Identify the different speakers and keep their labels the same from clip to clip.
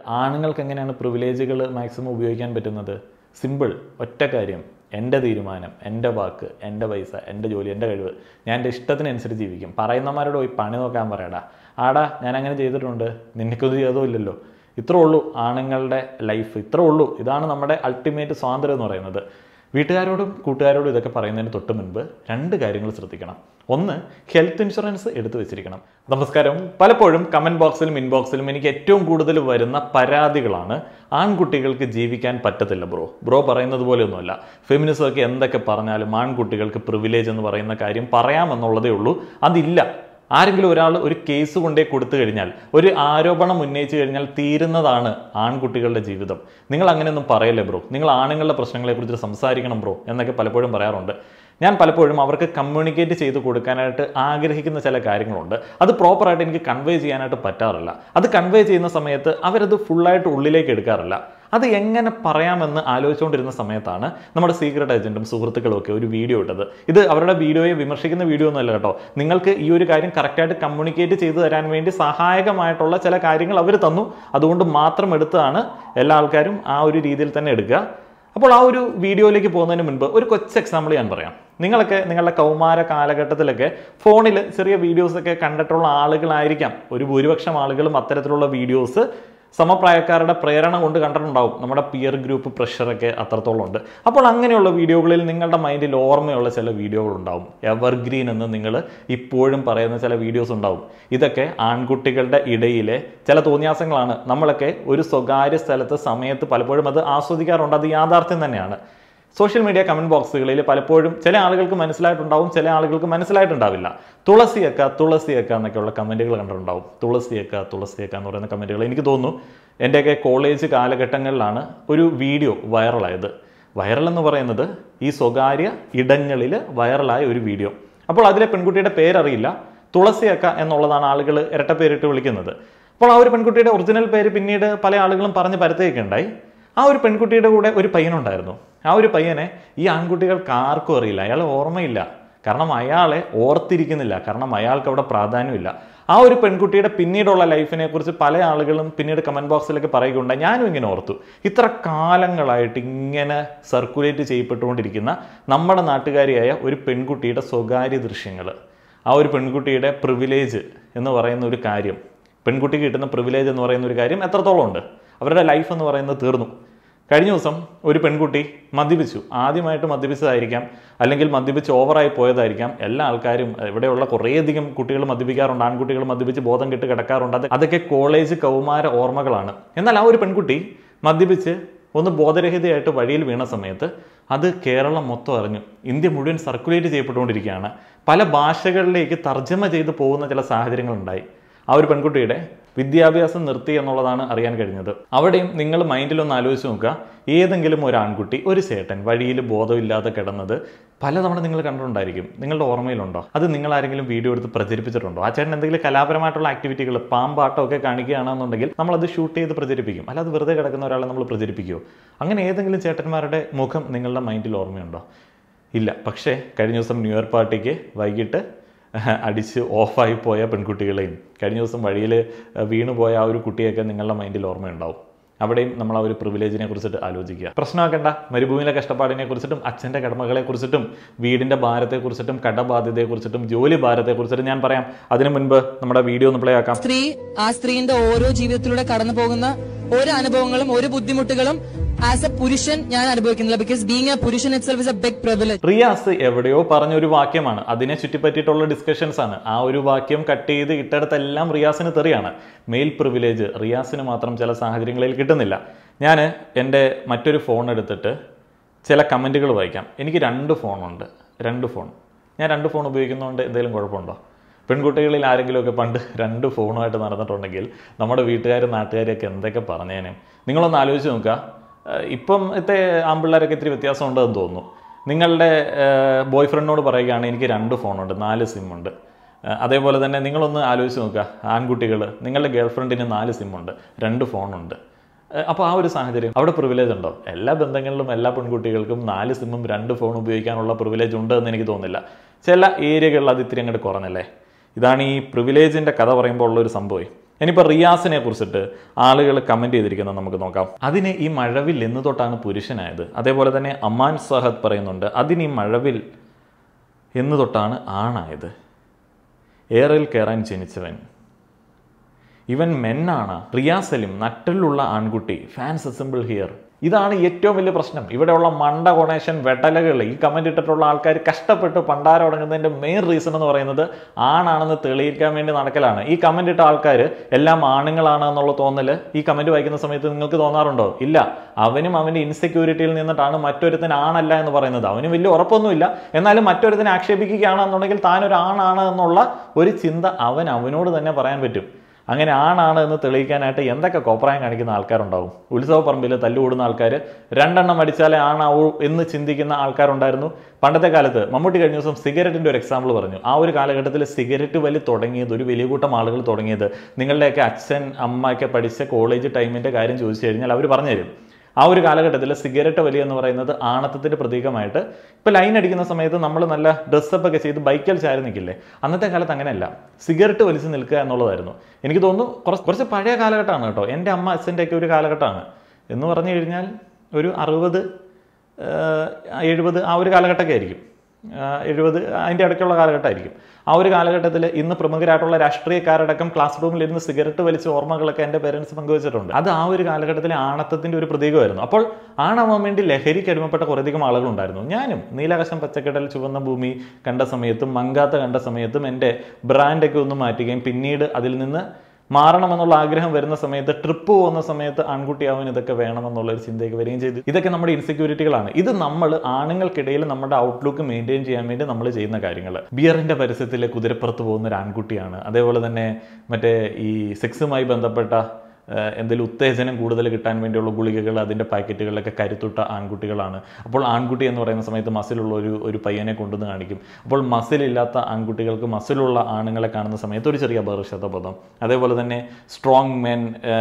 Speaker 1: ആണുങ്ങൾക്ക് എങ്ങനെയാണ് പ്രിവിലേജുകൾ മാക്സിമം ഉപയോഗിക്കാൻ പറ്റുന്നത് സിമ്പിൾ ഒറ്റ കാര്യം എൻ്റെ തീരുമാനം എൻ്റെ വാക്ക് എൻ്റെ പൈസ എൻ്റെ ജോലി എൻ്റെ കഴിവ് ഞാൻ എൻ്റെ ഇഷ്ടത്തിനനുസരിച്ച് ജീവിക്കും പറയുന്നവന്മാരോട് പോയി പണി നോക്കാൻ പറയടാ ആടാ ഞാൻ അങ്ങനെ ചെയ്തിട്ടുണ്ട് നിനക്കൊന്നും ചെയ്തോ ഇല്ലല്ലോ ഇത്രേ ഉള്ളൂ ആണുങ്ങളുടെ ലൈഫ് ഇത്രേ ഉള്ളൂ ഇതാണ് നമ്മുടെ അൾട്ടിമേറ്റ് സ്വാതന്ത്ര്യം എന്ന് പറയുന്നത് വീട്ടുകാരോടും കൂട്ടുകാരോടും ഇതൊക്കെ പറയുന്നതിന് തൊട്ട് മുൻപ് രണ്ട് കാര്യങ്ങൾ ശ്രദ്ധിക്കണം ഒന്ന് ഹെൽത്ത് ഇൻഷുറൻസ് എടുത്തു വെച്ചിരിക്കണം നമസ്കാരം പലപ്പോഴും കമന്റ് ബോക്സിലും ഇൻബോക്സിലും എനിക്ക് ഏറ്റവും കൂടുതൽ വരുന്ന പരാതികളാണ് ആൺകുട്ടികൾക്ക് ജീവിക്കാൻ പറ്റത്തില്ല ബ്രോ ബ്രോ പറയുന്നത് പോലെയൊന്നുമല്ല ഫെമിനിസം ഒക്കെ എന്തൊക്കെ പറഞ്ഞാലും ആൺകുട്ടികൾക്ക് പ്രിവിലേജ് എന്ന് പറയുന്ന കാര്യം പറയാമെന്നുള്ളതേ ഉള്ളൂ അതില്ല ആരെങ്കിലും ഒരാൾ ഒരു കേസ് കൊണ്ടേ കൊടുത്തു കഴിഞ്ഞാൽ ഒരു ആരോപണം ഉന്നയിച്ചു കഴിഞ്ഞാൽ തീരുന്നതാണ് ആൺകുട്ടികളുടെ ജീവിതം നിങ്ങൾ അങ്ങനെയൊന്നും പറയല്ലേ ബ്രോ നിങ്ങൾ ആണുങ്ങളുടെ പ്രശ്നങ്ങളെക്കുറിച്ച് സംസാരിക്കണം ബ്രോ എന്നൊക്കെ പലപ്പോഴും പറയാറുണ്ട് ഞാൻ പലപ്പോഴും അവർക്ക് കമ്മ്യൂണിക്കേറ്റ് ചെയ്ത് കൊടുക്കാനായിട്ട് ആഗ്രഹിക്കുന്ന ചില കാര്യങ്ങളുണ്ട് അത് പ്രോപ്പറായിട്ട് എനിക്ക് കൺവേ ചെയ്യാനായിട്ട് പറ്റാറില്ല അത് കൺവേ ചെയ്യുന്ന സമയത്ത് അവരത് ഫുള്ളായിട്ട് ഉള്ളിലേക്ക് എടുക്കാറില്ല അത് എങ്ങനെ പറയാമെന്ന് ആലോചിച്ചുകൊണ്ടിരുന്ന സമയത്താണ് നമ്മുടെ സീക്രട്ട് ഏജന്റും സുഹൃത്തുക്കളും ഒക്കെ ഒരു വീഡിയോ ഇട്ടത് ഇത് അവരുടെ വീഡിയോയെ വിമർശിക്കുന്ന വീഡിയോ ഒന്നുമല്ല കേട്ടോ നിങ്ങൾക്ക് ഈ ഒരു കാര്യം കറക്റ്റായിട്ട് കമ്മ്യൂണിക്കേറ്റ് ചെയ്തു തരാൻ വേണ്ടി സഹായകമായിട്ടുള്ള ചില കാര്യങ്ങൾ അവർ തന്നു അതുകൊണ്ട് മാത്രം എടുത്തതാണ് എല്ലാ ആൾക്കാരും ആ ഒരു രീതിയിൽ തന്നെ എടുക്കുക അപ്പോൾ ആ ഒരു വീഡിയോയിലേക്ക് പോകുന്നതിന് മുൻപ് ഒരു കൊച്ചു എക്സാമ്പിൾ ഞാൻ പറയാം നിങ്ങളൊക്കെ നിങ്ങളുടെ കൗമാര കാലഘട്ടത്തിലൊക്കെ ഫോണിൽ ചെറിയ വീഡിയോസൊക്കെ കണ്ടിട്ടുള്ള ആളുകളായിരിക്കാം ഒരു ഭൂരിപക്ഷം ആളുകളും അത്തരത്തിലുള്ള വീഡിയോസ് സമപ്രായക്കാരുടെ പ്രേരണ കൊണ്ട് കണ്ടിട്ടുണ്ടാവും നമ്മുടെ പിയർ ഗ്രൂപ്പ് പ്രഷറൊക്കെ അത്രത്തോളം ഉണ്ട് അപ്പോൾ അങ്ങനെയുള്ള വീഡിയോകളിൽ നിങ്ങളുടെ മൈൻഡിൽ ഓർമ്മയുള്ള ചില വീഡിയോകൾ ഉണ്ടാവും എവർഗ്രീൻ എന്ന് നിങ്ങൾ ഇപ്പോഴും പറയുന്ന ചില വീഡിയോസ് ഉണ്ടാവും ഇതൊക്കെ ആൺകുട്ടികളുടെ ഇടയിലെ ചില തോന്നിയാസങ്ങളാണ് നമ്മളൊക്കെ ഒരു സ്വകാര്യ സ്ഥലത്ത് സമയത്ത് പലപ്പോഴും അത് ആസ്വദിക്കാറുണ്ട് അത് യാഥാർത്ഥ്യം തന്നെയാണ് സോഷ്യൽ മീഡിയ കമന്റ് ബോക്സുകളിൽ പലപ്പോഴും ചില ആളുകൾക്ക് മനസ്സിലായിട്ടുണ്ടാവും ചില ആളുകൾക്ക് മനസ്സിലായിട്ടുണ്ടാവില്ല തുളസിയക്ക തുളസിയക്ക എന്നൊക്കെയുള്ള കമന്റുകൾ കണ്ടിട്ടുണ്ടാവും തുളസിയക്ക തുളസിയക്ക എന്ന് പറയുന്ന കമന്റുകൾ എനിക്ക് തോന്നുന്നു എൻ്റെയൊക്കെ കോളേജ് കാലഘട്ടങ്ങളിലാണ് ഒരു വീഡിയോ വൈറലായത് വൈറൽ എന്ന് പറയുന്നത് ഈ സ്വകാര്യ ഇടങ്ങളിൽ വൈറലായ ഒരു വീഡിയോ അപ്പോൾ അതിലെ പെൺകുട്ടിയുടെ പേരറിയില്ല തുളസിയക്ക എന്നുള്ളതാണ് ആളുകൾ ഇരട്ട പേരിട്ട് വിളിക്കുന്നത് അപ്പോൾ ആ ഒരു പെൺകുട്ടിയുടെ ഒറിജിനൽ പേര് പിന്നീട് പല ആളുകളും പറഞ്ഞ് പരത്തുകയൊക്കെ ഉണ്ടായി ആ ഒരു പെൺകുട്ടിയുടെ കൂടെ ഒരു പയ്യനുണ്ടായിരുന്നു ആ ഒരു പയ്യനെ ഈ ആൺകുട്ടികൾക്ക് ആർക്കും അറിയില്ല അയാളെ ഓർമ്മയില്ല കാരണം അയാളെ ഓർത്തിരിക്കുന്നില്ല കാരണം അയാൾക്ക് അവിടെ പ്രാധാന്യമില്ല ആ ഒരു പെൺകുട്ടിയുടെ പിന്നീടുള്ള ലൈഫിനെ കുറിച്ച് പല ആളുകളും പിന്നീട് കമന്റ് ബോക്സിലൊക്കെ പറയുകയുണ്ടായി ഞാനും ഇങ്ങനെ ഓർത്തു ഇത്ര കാലങ്ങളായിട്ട് ഇങ്ങനെ സർക്കുലേറ്റ് ചെയ്യപ്പെട്ടുകൊണ്ടിരിക്കുന്ന നമ്മുടെ നാട്ടുകാരിയായ ഒരു പെൺകുട്ടിയുടെ സ്വകാര്യ ദൃശ്യങ്ങൾ ആ ഒരു പെൺകുട്ടിയുടെ പ്രിവിലേജ് എന്ന് പറയുന്ന ഒരു കാര്യം പെൺകുട്ടിക്ക് കിട്ടുന്ന പ്രിവിലേജ് എന്ന് പറയുന്ന ഒരു കാര്യം എത്രത്തോളം ഉണ്ട് അവരുടെ ലൈഫ് എന്ന് പറയുന്നത് തീർന്നു കഴിഞ്ഞ ദിവസം ഒരു പെൺകുട്ടി മദ്യപിച്ചു ആദ്യമായിട്ട് മദ്യപിച്ചതായിരിക്കാം അല്ലെങ്കിൽ മദ്യപിച്ച് ഓവറായി പോയതായിരിക്കാം എല്ലാ ആൾക്കാരും ഇവിടെയുള്ള കുറേയധികം കുട്ടികൾ മദ്യപിക്കാറുണ്ട് ആൺകുട്ടികൾ മദ്യപിച്ച് ബോധം കെട്ട് കിടക്കാറുണ്ട് അത് അതൊക്കെ കോളേജ് കൗമാര ഓർമ്മകളാണ് എന്നാൽ ആ ഒരു പെൺകുട്ടി മദ്യപിച്ച് ഒന്ന് ബോധരഹിതയായിട്ട് വഴിയിൽ വീണ സമയത്ത് അത് കേരളം മൊത്തം അറിഞ്ഞു ഇന്ത്യ മുഴുവൻ സർക്കുലേറ്റ് ചെയ്യപ്പെട്ടുകൊണ്ടിരിക്കുകയാണ് പല ഭാഷകളിലേക്ക് തർജ്ജമ ചെയ്ത് പോകുന്ന ചില സാഹചര്യങ്ങളുണ്ടായി ആ ഒരു പെൺകുട്ടിയുടെ വിദ്യാഭ്യാസം നിർത്തി എന്നുള്ളതാണ് അറിയാൻ കഴിഞ്ഞത് അവിടെയും നിങ്ങൾ മൈൻഡിലൊന്ന് ആലോചിച്ച് നോക്കുക ഏതെങ്കിലും ഒരു ആൺകുട്ടി ഒരു ചേട്ടൻ വഴിയിൽ ബോധമില്ലാതെ കിടന്നത് പലതവണ നിങ്ങൾ കണ്ടിട്ടുണ്ടായിരിക്കും നിങ്ങളുടെ ഓർമ്മയിലുണ്ടോ അത് നിങ്ങൾ ആരെങ്കിലും വീഡിയോ എടുത്ത് പ്രചരിപ്പിച്ചിട്ടുണ്ടോ ആ ചേട്ടൻ എന്തെങ്കിലും കലാപരമായിട്ടുള്ള ആക്ടിവിറ്റികൾ പാമ്പാട്ടം ഒക്കെ കാണിക്കുകയാണെന്നുണ്ടെങ്കിൽ നമ്മളത് ഷൂട്ട് ചെയ്ത് പ്രചരിപ്പിക്കും അല്ലാതെ വെറുതെ കിടക്കുന്ന ഒരാളെ നമ്മൾ പ്രചരിപ്പിക്കുമോ അങ്ങനെ ഏതെങ്കിലും ചേട്ടന്മാരുടെ മുഖം നിങ്ങളുടെ മൈൻഡിൽ ഓർമ്മയുണ്ടോ ഇല്ല പക്ഷേ കഴിഞ്ഞ ദിവസം ന്യൂ ഇയർ പാർട്ടിക്ക് വൈകിട്ട് അടിച്ച് ഓഫായി പോയ പെൺകുട്ടികളെയും കഴിഞ്ഞ ദിവസം വഴിയിൽ വീണുപോയ ആ ഒരു കുട്ടിയൊക്കെ നിങ്ങളുടെ മൈൻഡിൽ ഓർമ്മയുണ്ടാവും അവിടെയും നമ്മൾ ആ ഒരു പ്രിവിലേജിനെ കുറിച്ചിട്ട് ആലോചിക്കുക പ്രശ്നമാക്കേണ്ട മരുഭൂമിയിലെ കഷ്ടപ്പാടിനെ കുറിച്ചിട്ടും അച്ഛൻ്റെ കടമകളെ കുറിച്ചിട്ടും വീടിൻ്റെ ഭാരത്തെക്കുറിച്ചിട്ടും കടബാധ്യതയെക്കുറിച്ചിട്ടും ജോലി ഭാരത്തെക്കുറിച്ചിട്ടും ഞാൻ പറയാം അതിനു മുൻപ് നമ്മുടെ വീഡിയോ ഒന്ന് പ്ലേ ആക്കാം
Speaker 2: സ്ത്രീ ആ സ്ത്രീന്റെ ഓരോ ജീവിതത്തിലൂടെ കടന്നു പോകുന്ന ഓരോ അനുഭവങ്ങളും ഓരോ ബുദ്ധിമുട്ടുകളും ആസ് എ പുരുഷൻ ഞാൻ അനുഭവിക്കുന്നില്ല ബിക്കോസ് ബീങ് എ പുരുഷൻ itself is a big privilege
Speaker 1: Riyas എവിടെയോ പറഞ്ഞ ഒരു വാക്യമാണ് അതിനെ ചുറ്റിപ്പറ്റിയിട്ടുള്ള ഡിസ്കഷൻസ് ആണ് ആ ഒരു വാക്യം കട്ട് ചെയ്ത് ഇട്ടടത്തെല്ലാം റിയാസിന് തെറിയാണ് മെയിൽ പ്രിവിലേജ് റിയാസിന് മാത്രം ചില സാഹചര്യങ്ങളിൽ കിട്ടുന്നില്ല ഞാൻ എൻ്റെ മറ്റൊരു ഫോൺ എടുത്തിട്ട് ചില കമൻറ്റുകൾ വായിക്കാം എനിക്ക് രണ്ട് ഫോണുണ്ട് രണ്ട് ഫോൺ ഞാൻ രണ്ട് ഫോൺ ഉപയോഗിക്കുന്നതുകൊണ്ട് എന്തെങ്കിലും കുഴപ്പമുണ്ടോ പെൺകുട്ടികളിൽ ആരെങ്കിലുമൊക്കെ പണ്ട് രണ്ട് ഫോണുമായിട്ട് നടന്നിട്ടുണ്ടെങ്കിൽ നമ്മുടെ വീട്ടുകാരും നാട്ടുകാരൊക്കെ എന്തൊക്കെ പറഞ്ഞേനെ നിങ്ങളൊന്ന് ആലോചിച്ച് നോക്കുക ഏഹ് ഇപ്പം ഇത്തെ ആൺപിള്ളേരൊക്കെ ഇത്തിരി വ്യത്യാസമുണ്ടെന്ന് തോന്നുന്നു നിങ്ങളുടെ ബോയ് ഫ്രണ്ടിനോട് പറയുകയാണ് എനിക്ക് രണ്ട് ഫോണുണ്ട് നാല് സിമ്മുണ്ട് ഏഹ് അതേപോലെ തന്നെ നിങ്ങളൊന്ന് ആലോചിച്ച് നോക്കുക ആൺകുട്ടികൾ നിങ്ങളുടെ ഗേൾ ഫ്രണ്ടിന് നാല് സിമ്മുണ്ട് രണ്ട് ഫോണുണ്ട് അപ്പോൾ ആ ഒരു സാഹചര്യം അവിടെ പ്രിവിലേജ് ഉണ്ടോ എല്ലാ ബന്ധങ്ങളിലും എല്ലാ പെൺകുട്ടികൾക്കും നാല് സിമ്മും രണ്ട് ഫോൺ ഉപയോഗിക്കാനുള്ള പ്രിവിലേജ് ഉണ്ട് എന്ന് എനിക്ക് തോന്നുന്നില്ല ചില ഏരിയകളിൽ അത് ഇത്തിരി അങ്ങോട്ട് കുറഞ്ഞല്ലേ ഇതാണ് ഈ പ്രിവിലേജിൻ്റെ കഥ പറയുമ്പോൾ ഉള്ളൊരു സംഭവം ഇനിയിപ്പോൾ റിയാസിനെ കുറിച്ചിട്ട് ആളുകൾ കമൻറ്റ് ചെയ്തിരിക്കുന്നത് നമുക്ക് നോക്കാം അതിന് ഈ മഴവിൽ എന്ന് തൊട്ടാണ് പുരുഷനായത് അതേപോലെ തന്നെ അമാൻ സഹദ് പറയുന്നുണ്ട് അതിന് ഈ മഴവിൽ എന്ന് തൊട്ടാണ് ആണായത് ഏറിൽ കയറാൻ ജനിച്ചവൻ ഇവൻ മെന്നാണ് റിയാസലിം നട്ടിലുള്ള ആൺകുട്ടി ഫാൻസ് അസംബിൾ ഹിയർ ഇതാണ് ഏറ്റവും വലിയ പ്രശ്നം ഇവിടെയുള്ള മണ്ട കൊണേഷൻ വെട്ടലകൾ ഈ കമന്റ് ഇട്ടിട്ടുള്ള ആൾക്കാർ കഷ്ടപ്പെട്ട് പണ്ടാരം തുടങ്ങുന്നതിന്റെ മെയിൻ റീസൺ എന്ന് പറയുന്നത് ആണാണെന്ന് തെളിയിക്കാൻ വേണ്ടി നടക്കലാണ് ഈ കമന്റ് ഇട്ട ആൾക്കാർ എല്ലാം ആണുങ്ങളാണ് എന്നുള്ള തോന്നല് ഈ കമന്റ് വായിക്കുന്ന സമയത്ത് നിങ്ങൾക്ക് തോന്നാറുണ്ടോ ഇല്ല അവനും അവന്റെ ഇൻസെക്യൂരിറ്റിയിൽ നിന്നിട്ടാണ് മറ്റൊരുത്തൻ ആണല്ല എന്ന് പറയുന്നത് അവന് വലിയ ഉറപ്പൊന്നുമില്ല എന്നാലും മറ്റൊരുത്തനെ ആക്ഷേപിക്കുകയാണെന്നുണ്ടെങ്കിൽ താൻ ഒരു ആണാണ് എന്നുള്ള ഒരു ചിന്ത അവൻ അവനോട് തന്നെ പറയാൻ പറ്റും അങ്ങനെ ആണാണ് എന്ന് തെളിയിക്കാനായിട്ട് എന്തൊക്കെ കോപ്രായം കാണിക്കുന്ന ആൾക്കാരുണ്ടാവും ഉത്സവ പറമ്പിൽ തല്ലുകൂടുന്ന ആൾക്കാർ രണ്ടെണ്ണം അടിച്ചാലേ ആണാവൂ എന്ന് ചിന്തിക്കുന്ന ആൾക്കാരുണ്ടായിരുന്നു പണ്ടത്തെ കാലത്ത് മമ്മൂട്ടി കഴിഞ്ഞ ദിവസം സിഗരറ്റിൻ്റെ ഒരു എക്സാമ്പിൾ പറഞ്ഞു ആ ഒരു കാലഘട്ടത്തിൽ സിഗരറ്റ് വലി തുടങ്ങിയത് ഒരു വലിയ കൂട്ടം ആളുകൾ തുടങ്ങിയത് നിങ്ങളുടെയൊക്കെ അച്ഛൻ അമ്മയൊക്കെ പഠിച്ച കോളേജ് ടൈമിൻ്റെ കാര്യം ചോദിച്ചു കഴിഞ്ഞാൽ അവർ പറഞ്ഞുതരും ആ ഒരു കാലഘട്ടത്തിൽ സിഗരറ്റ് വലി എന്ന് പറയുന്നത് ആണത്തത്തിന്റെ പ്രതീകമായിട്ട് ഇപ്പൊ ലൈൻ അടിക്കുന്ന സമയത്ത് നമ്മൾ നല്ല ഡ്രസ്സപ്പ് ഒക്കെ ചെയ്ത് ബൈക്കിൽ ചാരി നിൽക്കില്ലേ അന്നത്തെ കാലത്ത് അങ്ങനെയല്ല സിഗരറ്റ് വലിച്ച് നിൽക്കുക എന്നുള്ളതായിരുന്നു എനിക്ക് തോന്നുന്നു കുറച്ച് കുറച്ച് പഴയ കാലഘട്ടമാണ് കേട്ടോ എൻ്റെ അമ്മ അച്ഛൻ്റെ ഒക്കെ ഒരു കാലഘട്ടമാണ് എന്ന് പറഞ്ഞു കഴിഞ്ഞാൽ ഒരു അറുപത് എഴുപത് ആ ഒരു കാലഘട്ടമൊക്കെ ആയിരിക്കും എഴുപത് അതിൻ്റെ ഇടയ്ക്കുള്ള കാലഘട്ടമായിരിക്കും ആ ഒരു കാലഘട്ടത്തിൽ ഇന്ന് പ്രമുഖരായിട്ടുള്ള രാഷ്ട്രീയക്കാരടക്കം ക്ലാസ് റൂമിൽ ഇരുന്ന് സിഗരറ്റ് വലിച്ച ഓർമ്മകളൊക്കെ എൻ്റെ പേരൻസ് പങ്കുവച്ചിട്ടുണ്ട് അത് ആ ഒരു കാലഘട്ടത്തിലെ ആണത്തത്തിൻ്റെ ഒരു പ്രതീകമായിരുന്നു അപ്പോൾ ആണാവാൻ വേണ്ടി ലഹരിക്ക് അടിമപ്പെട്ട കുറേയധികം ആളുകളുണ്ടായിരുന്നു ഞാനും നീലാകാശം പച്ചക്കടൽ ചുവന്ന ഭൂമി കണ്ട സമയത്തും മങ്കാത്ത കണ്ട സമയത്തും എൻ്റെ ബ്രാൻഡൊക്കെ ഒന്ന് മാറ്റുകയും പിന്നീട് അതിൽ നിന്ന് മാറണമെന്നുള്ള ആഗ്രഹം വരുന്ന സമയത്ത് ട്രിപ്പ് പോകുന്ന സമയത്ത് ആൺകുട്ടിയാവാൻ ഇതൊക്കെ വേണമെന്നുള്ള ഒരു ചിന്തയൊക്കെ വരികയും ചെയ്തു ഇതൊക്കെ നമ്മുടെ ഇൻസെക്യൂരിറ്റികളാണ് ഇത് നമ്മൾ ആണുങ്ങൾക്കിടയിൽ നമ്മുടെ ഔട്ട്ലുക്ക് മെയിൻറ്റെയിൻ ചെയ്യാൻ വേണ്ടി നമ്മൾ ചെയ്യുന്ന കാര്യങ്ങൾ ബിയറിന്റെ പരസ്യത്തിൽ കുതിരപ്പുറത്ത് പോകുന്ന ഒരു ആൺകുട്ടിയാണ് അതേപോലെ തന്നെ മറ്റേ ഈ സെക്സുമായി ബന്ധപ്പെട്ട എന്തെങ്കിലും ഉത്തേജനം കൂടുതൽ കിട്ടാൻ വേണ്ടിയുള്ള ഗുളികകൾ അതിൻ്റെ പാക്കറ്റുകളിലൊക്കെ കരുത്തുട്ട ആൺകുട്ടികളാണ് അപ്പോൾ ആൺകുട്ടി എന്ന് പറയുന്ന സമയത്ത് മസിലുള്ള ഒരു ഒരു പയ്യനെ കൊണ്ടുവന്ന് കാണിക്കും അപ്പോൾ മസിലില്ലാത്ത ആൺകുട്ടികൾക്ക് മസിലുള്ള ആണുങ്ങളെ കാണുന്ന സമയത്ത് ഒരു ചെറിയ ബഹർഷതപദം അതേപോലെ തന്നെ സ്ട്രോങ് മെൻ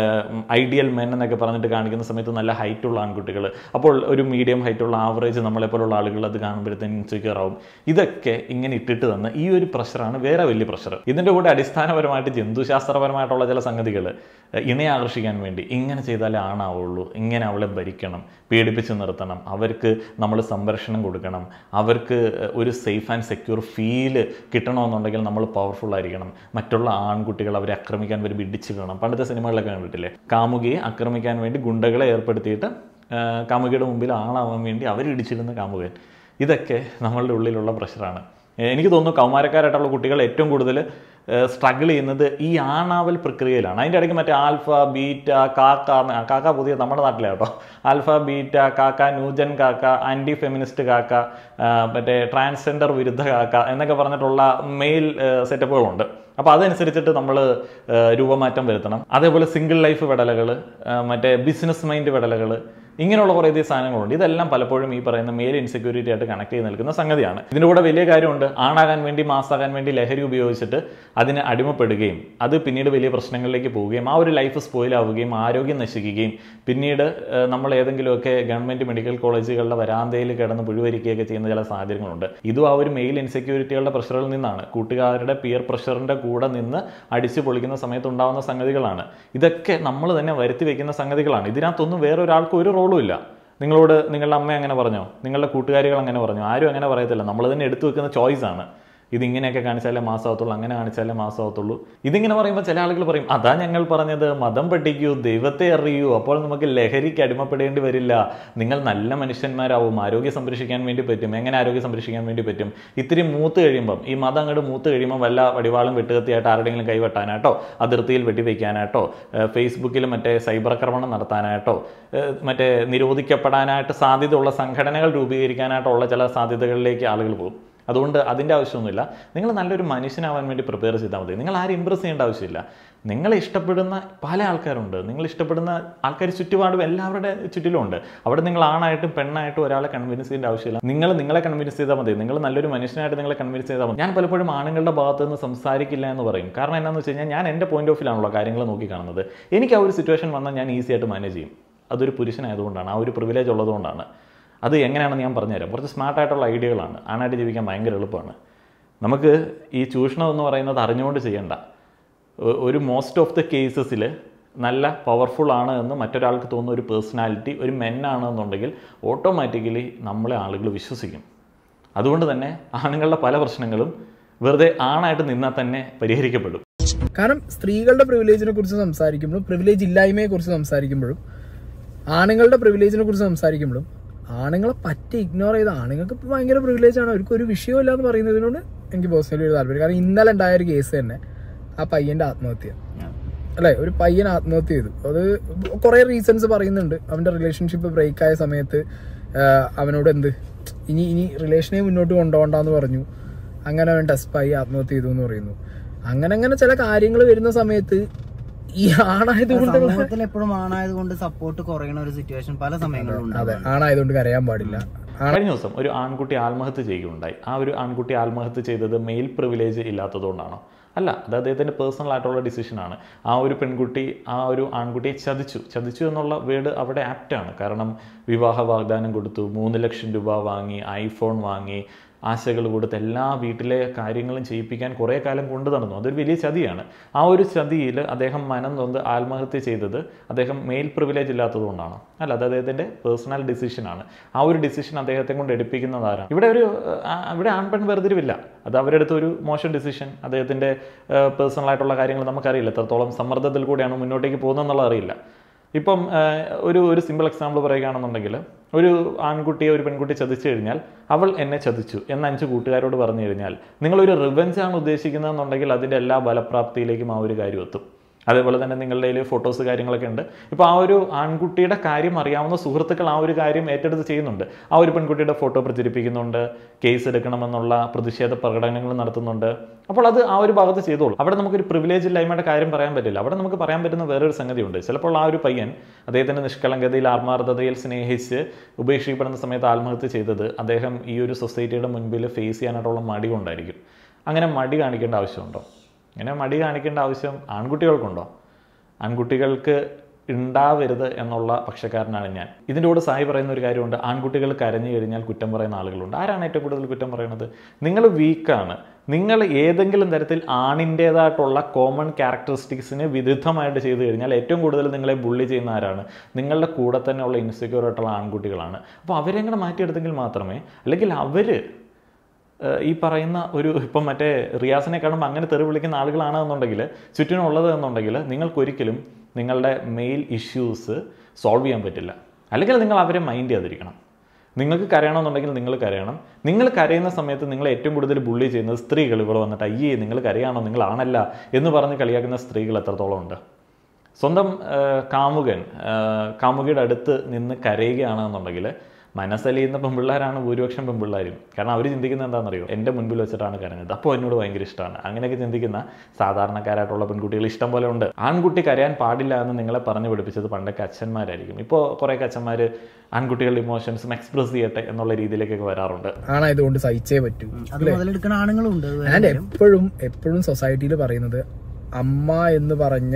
Speaker 1: ഐഡിയൽ മെൻ എന്നൊക്കെ പറഞ്ഞിട്ട് കാണിക്കുന്ന സമയത്ത് നല്ല ഹൈറ്റുള്ള ആൺകുട്ടികൾ അപ്പോൾ ഒരു മീഡിയം ഹൈറ്റുള്ള ആവറേജ് നമ്മളെപ്പോലുള്ള ആളുകൾ അത് കാണുമ്പോഴത്തേനും ഇൻസെക്യൂർ ആവും ഇതൊക്കെ ഇങ്ങനെ ഇട്ടിട്ട് തന്ന് ഈ ഒരു പ്രഷറാണ് വേറെ വലിയ പ്രഷർ ഇതിൻ്റെ കൂടെ അടിസ്ഥാനപരമായിട്ട് ജന്തുശാസ്ത്രപരമായിട്ടുള്ള ചില സംഗതികൾ ഇണയെ ആകർഷിക്കാൻ വേണ്ടി ഇങ്ങനെ ചെയ്താലേ ആണാവുള്ളൂ ഇങ്ങനെ അവളെ ഭരിക്കണം പീഡിപ്പിച്ച് നിർത്തണം അവർക്ക് നമ്മൾ സംരക്ഷണം കൊടുക്കണം അവർക്ക് ഒരു സേഫ് ആൻഡ് സെക്യൂർ ഫീല് കിട്ടണമെന്നുണ്ടെങ്കിൽ നമ്മൾ പവർഫുൾ ആയിരിക്കണം മറ്റുള്ള ആൺകുട്ടികൾ അവരെ ആക്രമിക്കാൻ വരുമ്പോൾ ഇടിച്ചിടണം പണ്ടത്തെ സിനിമകളിലൊക്കെ കണ്ടിട്ടില്ലേ കാമുകിയെ ആക്രമിക്കാൻ വേണ്ടി ഗുണ്ടകളെ ഏർപ്പെടുത്തിയിട്ട് കാമുകിയുടെ മുമ്പിൽ ആളാവാൻ വേണ്ടി അവരിടിച്ചിരുന്ന കാമുകൻ ഇതൊക്കെ നമ്മളുടെ ഉള്ളിലുള്ള പ്രഷറാണ് എനിക്ക് തോന്നുന്നു കൗമാരക്കാരായിട്ടുള്ള കുട്ടികൾ ഏറ്റവും കൂടുതൽ സ്ട്രഗിൾ ചെയ്യുന്നത് ഈ ആണാവൽ പ്രക്രിയയിലാണ് അതിൻ്റെ ഇടയ്ക്ക് മറ്റേ ആൽഫ ബീറ്റ കാക്ക കാക്ക പുതിയ നമ്മുടെ നാട്ടിലെ കേട്ടോ ആൽഫ ബീറ്റ കാക്ക ന്യൂജൻ കാക്ക ആൻറ്റി ഫെമിനിസ്റ്റ് കാക്ക മറ്റേ ട്രാൻസ്ജെൻഡർ വിരുദ്ധ കാക്ക എന്നൊക്കെ പറഞ്ഞിട്ടുള്ള മെയിൽ സെറ്റപ്പുകളുണ്ട് അപ്പോൾ അതനുസരിച്ചിട്ട് നമ്മൾ രൂപമാറ്റം വരുത്തണം അതേപോലെ സിംഗിൾ ലൈഫ് വിടലകൾ മറ്റേ ബിസിനസ് മൈൻഡ് വിടലകൾ ഇങ്ങനെയുള്ള കുറേ അധികം സാധനങ്ങളുണ്ട് ഇതെല്ലാം പലപ്പോഴും ഈ പറയുന്ന മെയിൽ ഇൻസെക്യൂരിറ്റി ആയിട്ട് കണക്ട് ചെയ്ത് നിൽക്കുന്ന സംഗതിയാണ് ഇതിൻ്റെ കൂടെ വലിയ കാര്യമുണ്ട് ആണാകാൻ വേണ്ടി മാസാകാൻ വേണ്ടി ലഹരി ഉപയോഗിച്ചിട്ട് അതിന് അടിമപ്പെടുകയും അത് പിന്നീട് വലിയ പ്രശ്നങ്ങളിലേക്ക് പോവുകയും ആ ഒരു ലൈഫ് സ്പോയിൽ ആവുകയും ആരോഗ്യം നശിക്കുകയും പിന്നീട് നമ്മൾ ഏതെങ്കിലുമൊക്കെ ഗവൺമെൻറ് മെഡിക്കൽ കോളേജുകളുടെ വരാന്തയിൽ കിടന്ന് പുഴുവരിക്കുകയൊക്കെ ചെയ്യുന്ന ചില സാഹചര്യങ്ങളുണ്ട് ഇതും ആ ഒരു മെയിൽ ഇൻസെക്യൂരിറ്റികളുടെ പ്രഷറിൽ നിന്നാണ് കൂട്ടുകാരുടെ പിയർ പ്രഷറിൻ്റെ കൂടെ നിന്ന് അടിച്ചു പൊളിക്കുന്ന സമയത്ത് ഉണ്ടാകുന്ന സംഗതികളാണ് ഇതൊക്കെ നമ്മൾ തന്നെ വരുത്തി വെക്കുന്ന സംഗതികളാണ് ഇതിനകത്തൊന്നും വേറൊരാൾക്ക് ഒരു റോളും ഇല്ല നിങ്ങളോട് നിങ്ങളുടെ അമ്മ അങ്ങനെ പറഞ്ഞോ നിങ്ങളുടെ കൂട്ടുകാരികൾ അങ്ങനെ പറഞ്ഞോ ആരും അങ്ങനെ പറയത്തില്ല നമ്മൾ തന്നെ എടുത്തു വെക്കുന്ന ചോയ്സ് ആണ് ഇതിങ്ങനെയൊക്കെ കാണിച്ചാലേ മാസമാകത്തുള്ളൂ അങ്ങനെ കാണിച്ചാലേ മാസമാകത്തുള്ളൂ ഇതിങ്ങനെ പറയുമ്പോൾ ചില ആളുകൾ പറയും അതാ ഞങ്ങൾ പറഞ്ഞത് മതം പഠിക്കൂ ദൈവത്തെ അറിയൂ അപ്പോൾ നമുക്ക് ലഹരിക്ക് അടിമപ്പെടേണ്ടി വരില്ല നിങ്ങൾ നല്ല മനുഷ്യന്മാരാവും ആരോഗ്യം സംരക്ഷിക്കാൻ വേണ്ടി പറ്റും എങ്ങനെ ആരോഗ്യം സംരക്ഷിക്കാൻ വേണ്ടി പറ്റും ഇത്തിരി മൂത്ത് കഴിയുമ്പം ഈ മതം അങ്ങോട്ട് മൂത്ത് കഴിയുമ്പോൾ വല്ല വടിവാളും വെട്ടുകത്തിയായിട്ട് ആരുടെയെങ്കിലും കൈവെട്ടാനായിട്ടോ അതിർത്തിയിൽ വെട്ടിവെക്കാനായിട്ടോ ഫേസ്ബുക്കിൽ മറ്റേ സൈബർ ആക്രമണം നടത്താനായിട്ടോ മറ്റേ നിരോധിക്കപ്പെടാനായിട്ട് സാധ്യതയുള്ള സംഘടനകൾ രൂപീകരിക്കാനായിട്ടുള്ള ചില സാധ്യതകളിലേക്ക് ആളുകൾ പോകും അതുകൊണ്ട് അതിൻ്റെ ആവശ്യമൊന്നുമില്ല നിങ്ങൾ നല്ലൊരു മനുഷ്യനാവാൻ വേണ്ടി പ്രിപ്പയർ ചെയ്താൽ മതി നിങ്ങൾ ആരും ഇമ്പ്രസ് ചെയ്യേണ്ട ആവശ്യമില്ല നിങ്ങളെ ഇഷ്ടപ്പെടുന്ന പല ആൾക്കാരുണ്ട് നിങ്ങൾ ഇഷ്ടപ്പെടുന്ന ആൾക്കാർ ചുറ്റുപാടും എല്ലാവരുടെ ചുറ്റിലുമുണ്ട് അവിടെ നിങ്ങൾ ആണായിട്ടും പെണ്ണായിട്ടും ഒരാളെ കൺവിൻസ് ചെയ്യേണ്ട ആവശ്യമില്ല നിങ്ങൾ നിങ്ങളെ കൺവിൻസ് ചെയ്താൽ മതി നിങ്ങൾ നല്ലൊരു മനുഷ്യനായിട്ട് നിങ്ങളെ കൺവിൻസ് ചെയ്താൽ മതി ഞാൻ പലപ്പോഴും ആണുങ്ങളുടെ ഭാഗത്ത് നിന്ന് സംസാരിക്കില്ല എന്ന് പറയും കാരണം എന്താണെന്ന് വെച്ച് കഴിഞ്ഞാൽ ഞാൻ എൻ്റെ പോയിന്റ് ഓഫ് വ്യൂലാണല്ലോ കാര്യങ്ങൾ നോക്കി കാണുന്നത് എനിക്ക് ആ ഒരു സിറ്റുവേഷൻ വന്നാൽ ഞാൻ ഈസി ആയിട്ട് മാനേജ് ചെയ്യും അതൊരു പുരുഷനായതുകൊണ്ടാണ് ആ ഒരു പ്രിവിലേജ് ഉള്ളതുകൊണ്ടാണ് അത് എങ്ങനെയാണെന്ന് ഞാൻ പറഞ്ഞുതരാം കുറച്ച് സ്മാർട്ടായിട്ടുള്ള ഐഡിയകളാണ് ആണായിട്ട് ജീവിക്കാൻ ഭയങ്കര എളുപ്പമാണ് നമുക്ക് ഈ ചൂഷണം എന്ന് പറയുന്നത് അറിഞ്ഞുകൊണ്ട് ചെയ്യണ്ട ഒ- ഒരു മോസ്റ്റ് ഓഫ് ദ കേസസിൽ നല്ല പവർഫുൾ ആണ് എന്ന് മറ്റൊരാൾക്ക് തോന്നുന്ന ഒരു പേഴ്സണാലിറ്റി ഒരു മെന്നാണ് എന്നുണ്ടെങ്കിൽ ഓട്ടോമാറ്റിക്കലി നമ്മളെ ആളുകൾ വിശ്വസിക്കും അതുകൊണ്ട് തന്നെ ആണുങ്ങളുടെ പല പ്രശ്നങ്ങളും വെറുതെ ആണായിട്ട് നിന്നാൽ തന്നെ പരിഹരിക്കപ്പെടും
Speaker 3: കാരണം സ്ത്രീകളുടെ പ്രിവിലേജിനെ കുറിച്ച് സംസാരിക്കുമ്പോഴും പ്രിവിലേജ് ഇല്ലായ്മയെ കുറിച്ച് സംസാരിക്കുമ്പോഴും ആണുങ്ങളുടെ പ്രിവിലേജിനെ കുറിച്ച് സംസാരിക്കുമ്പോഴും ആണുങ്ങളെ പറ്റി ഇഗ്നോർ ചെയ്ത ആണുങ്ങൾക്ക് ഇപ്പൊ ഭയങ്കര പ്രിവിലേജ് ആണ് അവർക്ക് ഒരു വിഷയമില്ല എന്ന് പറയുന്നതിനോട് എനിക്ക് പേഴ്സണലി ഒരു താല്പര്യം കാരണം ഇന്നലെ ഉണ്ടായ ഒരു കേസ് തന്നെ ആ പയ്യന്റെ ആത്മഹത്യ അല്ലെ ഒരു പയ്യൻ ആത്മഹത്യ ചെയ്തു അത് കുറെ റീസൺസ് പറയുന്നുണ്ട് അവന്റെ റിലേഷൻഷിപ്പ് ബ്രേക്ക് ആയ സമയത്ത് ആ, അവനോട് എന്ത് ഇനി ഇനി റിലേഷനെ മുന്നോട്ട് കൊണ്ടുപോകണ്ടെന്ന് പറഞ്ഞു അങ്ങനെ അവൻ ടെസ്പായി ആത്മഹത്യ ചെയ്തു എന്ന് പറയുന്നു അങ്ങനെ അങ്ങനെ ചില കാര്യങ്ങൾ വരുന്ന സമയത്ത് ഈ ആണായതുകൊണ്ട്
Speaker 4: സമൂഹത്തിൽ എപ്പോഴും ആണായത് കൊണ്ട് സപ്പോർട്ട് കുറയണ ഒരു സിറ്റുവേഷൻ പല സമയങ്ങളിലും
Speaker 3: അതെ
Speaker 4: ഉണ്ടാവും
Speaker 3: ആണായതുകൊണ്ട് കരയാൻ പാടില്ല
Speaker 1: കഴിഞ്ഞ ദിവസം ഒരു ആൺകുട്ടി ആത്മഹത്യ ചെയ്യുകയുണ്ടായി ആ ഒരു ആൺകുട്ടി ആത്മഹത്യ ചെയ്തത് മെയിൽ പ്രിവിലേജ് ഇല്ലാത്തതുകൊണ്ടാണോ അല്ല അത് അദ്ദേഹത്തിൻ്റെ പേഴ്സണൽ ആയിട്ടുള്ള ഡിസിഷനാണ് ആ ഒരു പെൺകുട്ടി ആ ഒരു ആൺകുട്ടിയെ ചതിച്ചു ചതിച്ചു എന്നുള്ള വേർഡ് അവിടെ ആപ്റ്റാണ് കാരണം വിവാഹ വാഗ്ദാനം കൊടുത്തു മൂന്ന് ലക്ഷം രൂപ വാങ്ങി ഐഫോൺ വാങ്ങി ആശകൾ കൊടുത്ത് എല്ലാ വീട്ടിലെ കാര്യങ്ങളും ചെയ്യിപ്പിക്കാൻ കുറേ കാലം കൊണ്ടു നടന്നു അതൊരു വലിയ ചതിയാണ് ആ ഒരു ചതിയിൽ അദ്ദേഹം മനം നൊന്ത് ആത്മഹത്യ ചെയ്തത് അദ്ദേഹം മെയിൽ പ്രിവിലേജ് ഇല്ലാത്തതുകൊണ്ടാണ് അല്ല അത് അദ്ദേഹത്തിൻ്റെ പേഴ്സണൽ ഡിസിഷനാണ് ആ ഒരു ഡിസിഷൻ അദ്ദേഹത്തെ കൊണ്ട് എടുപ്പിക്കുന്നത് ആരാണ് ഇവിടെ ഒരു ആ, ഇവിടെ ആൺപെൺ വേർതിരിവില്ല അത് അവരുടെ അടുത്ത് ഒരു മോശം ഡിസിഷൻ അദ്ദേഹത്തിൻ്റെ പേഴ്സണൽ ആയിട്ടുള്ള കാര്യങ്ങൾ നമുക്കറിയില്ല എത്രത്തോളം സമ്മർദ്ദത്തിൽ കൂടിയാണ് മുന്നോട്ടേക്ക് പോകുന്നതെന്നുള്ളത് അറിയില്ല ഇപ്പം ആ, ഒരു ഒരു സിമ്പിൾ എക്സാമ്പിൾ പറയുകയാണെന്നുണ്ടെങ്കിൽ ഒരു ആൺകുട്ടിയെ ഒരു പെൺകുട്ടി ചതിച്ചു കഴിഞ്ഞാൽ അവൾ എന്നെ ചതിച്ചു എന്ന് അഞ്ച് കൂട്ടുകാരോട് പറഞ്ഞു കഴിഞ്ഞാൽ നിങ്ങളൊരു റിവെഞ്ച് ആണ് ഉദ്ദേശിക്കുന്നതെന്നുണ്ടെങ്കിൽ അതിൻ്റെ എല്ലാ ബലപ്രാപ്തിയിലേക്കും ആ ഒരു കാര്യം എത്തും അതേപോലെ തന്നെ നിങ്ങളുടെ കയ്യിൽ ഫോട്ടോസ് കാര്യങ്ങളൊക്കെ ഉണ്ട് ഇപ്പോൾ ആ ഒരു ആൺകുട്ടിയുടെ കാര്യം അറിയാവുന്ന സുഹൃത്തുക്കൾ ആ ഒരു കാര്യം ഏറ്റെടുത്ത് ചെയ്യുന്നുണ്ട് ആ ഒരു പെൺകുട്ടിയുടെ ഫോട്ടോ പ്രചരിപ്പിക്കുന്നുണ്ട് കേസ് എടുക്കണമെന്നുള്ള പ്രതിഷേധ പ്രകടനങ്ങൾ നടത്തുന്നുണ്ട് അപ്പോൾ അത് ആ ഒരു ഭാഗത്ത് ചെയ്തോളൂ അവിടെ നമുക്കൊരു പ്രിവിലേജ് ഇല്ലായ്മയുടെ കാര്യം പറയാൻ പറ്റില്ല അവിടെ നമുക്ക് പറയാൻ പറ്റുന്ന വേറൊരു സംഗതിയുണ്ട് ചിലപ്പോൾ ആ ഒരു പയ്യൻ അദ്ദേഹത്തിൻ്റെ നിഷ്കളങ്കതയിൽ ആത്മാർത്ഥതയിൽ സ്നേഹിച്ച് ഉപേക്ഷിക്കപ്പെടുന്ന സമയത്ത് ആത്മഹത്യ ചെയ്തത് അദ്ദേഹം ഈ ഒരു സൊസൈറ്റിയുടെ മുൻപിൽ ഫേസ് ചെയ്യാനായിട്ടുള്ള മടി കൊണ്ടായിരിക്കും അങ്ങനെ മടി കാണിക്കേണ്ട ആവശ്യമുണ്ടോ ഇങ്ങനെ മടി കാണിക്കേണ്ട ആവശ്യം ആൺകുട്ടികൾക്കുണ്ടോ ആൺകുട്ടികൾക്ക് ഉണ്ടാവരുത് എന്നുള്ള പക്ഷക്കാരനാണ് ഞാൻ ഇതിൻ്റെ കൂടെ സായി പറയുന്ന ഒരു കാര്യമുണ്ട് ആൺകുട്ടികൾ കരഞ്ഞു കഴിഞ്ഞാൽ കുറ്റം പറയുന്ന ആളുകളുണ്ട് ആരാണ് ഏറ്റവും കൂടുതൽ കുറ്റം പറയുന്നത് നിങ്ങൾ വീക്കാണ് നിങ്ങൾ ഏതെങ്കിലും തരത്തിൽ ആണിൻ്റേതായിട്ടുള്ള കോമൺ ക്യാരക്ടറിസ്റ്റിക്സിന് വിരുദ്ധമായിട്ട് ചെയ്തു കഴിഞ്ഞാൽ ഏറ്റവും കൂടുതൽ നിങ്ങളെ ബുള്ളി ചെയ്യുന്ന ആരാണ് നിങ്ങളുടെ കൂടെ തന്നെയുള്ള ഇൻസെക്യൂർ ആയിട്ടുള്ള ആൺകുട്ടികളാണ് അപ്പോൾ അവരെ അങ്ങനെ മാറ്റിയെടുത്തെങ്കിൽ മാത്രമേ അല്ലെങ്കിൽ അവർ ഏഹ് ഈ പറയുന്ന ഒരു ഇപ്പം മറ്റേ റിയാസിനെ കാണുമ്പോൾ അങ്ങനെ തെറി വിളിക്കുന്ന ആളുകളാണെന്നുണ്ടെങ്കിൽ ചുറ്റിനുള്ളത് എന്നുണ്ടെങ്കിൽ നിങ്ങൾക്കൊരിക്കലും നിങ്ങളുടെ മെയിൽ ഇഷ്യൂസ് സോൾവ് ചെയ്യാൻ പറ്റില്ല അല്ലെങ്കിൽ നിങ്ങൾ അവരെ മൈൻഡ് ചെയ്യാതിരിക്കണം നിങ്ങൾക്ക് കരയണമെന്നുണ്ടെങ്കിൽ നിങ്ങൾ കരയണം നിങ്ങൾ കരയുന്ന സമയത്ത് നിങ്ങൾ ഏറ്റവും കൂടുതൽ ബുള്ളി ചെയ്യുന്നത് സ്ത്രീകൾ ഇവിടെ വന്നിട്ട് അയ്യേ നിങ്ങൾ കരയാണോ നിങ്ങൾ ആണല്ല എന്ന് പറഞ്ഞ് കളിയാക്കുന്ന സ്ത്രീകൾ എത്രത്തോളം ഉണ്ട് സ്വന്തം ആ, കാമുകൻ ആ, കാമുകിയുടെ അടുത്ത് നിന്ന് കരയുകയാണെന്നുണ്ടെങ്കിൽ മനസ്സലിയുന്ന പെൺപിള്ളേരാണ് ഭൂരിപക്ഷം പെൺപിള്ളേരും കാരണം അവർ ചിന്തിക്കുന്നത് എന്താണെന്നറിയോ എൻ്റെ മുൻപിൽ വെച്ചിട്ടാണ് കരഞ്ഞത് അപ്പോൾ എന്നോട് ഭയങ്കര ഇഷ്ടമാണ് അങ്ങനെയൊക്കെ ചിന്തിക്കുന്ന സാധാരണക്കാരായിട്ടുള്ള പെൺകുട്ടികൾ ഇഷ്ടം പോലെ ഉണ്ട് ആൺകുട്ടി കരയാൻ പാടില്ല എന്ന് നിങ്ങളെ പറഞ്ഞു പഠിപ്പിച്ചത് പണ്ടൊക്കെ അച്ഛന്മാരായിരിക്കും ഇപ്പോൾ കുറേയൊക്കെ അച്ഛന്മാർ ആൺകുട്ടികളുടെ ഇമോഷൻസും എക്സ്പ്രസ് ചെയ്യട്ടെ എന്നുള്ള രീതിയിലേക്കൊക്കെ വരാറുണ്ട്
Speaker 3: ആണായതുകൊണ്ട് സഹിച്ചേ പറ്റൂ
Speaker 4: അത് മുതലെടുക്കുന്ന ആണുങ്ങളും ഉണ്ട് അത് വേറെ
Speaker 3: ഞാൻ
Speaker 4: കാര്യം.
Speaker 3: എപ്പോഴും എപ്പോഴും സൊസൈറ്റിയിൽ പറയുന്നത് അമ്മ എന്ന് പറഞ്ഞ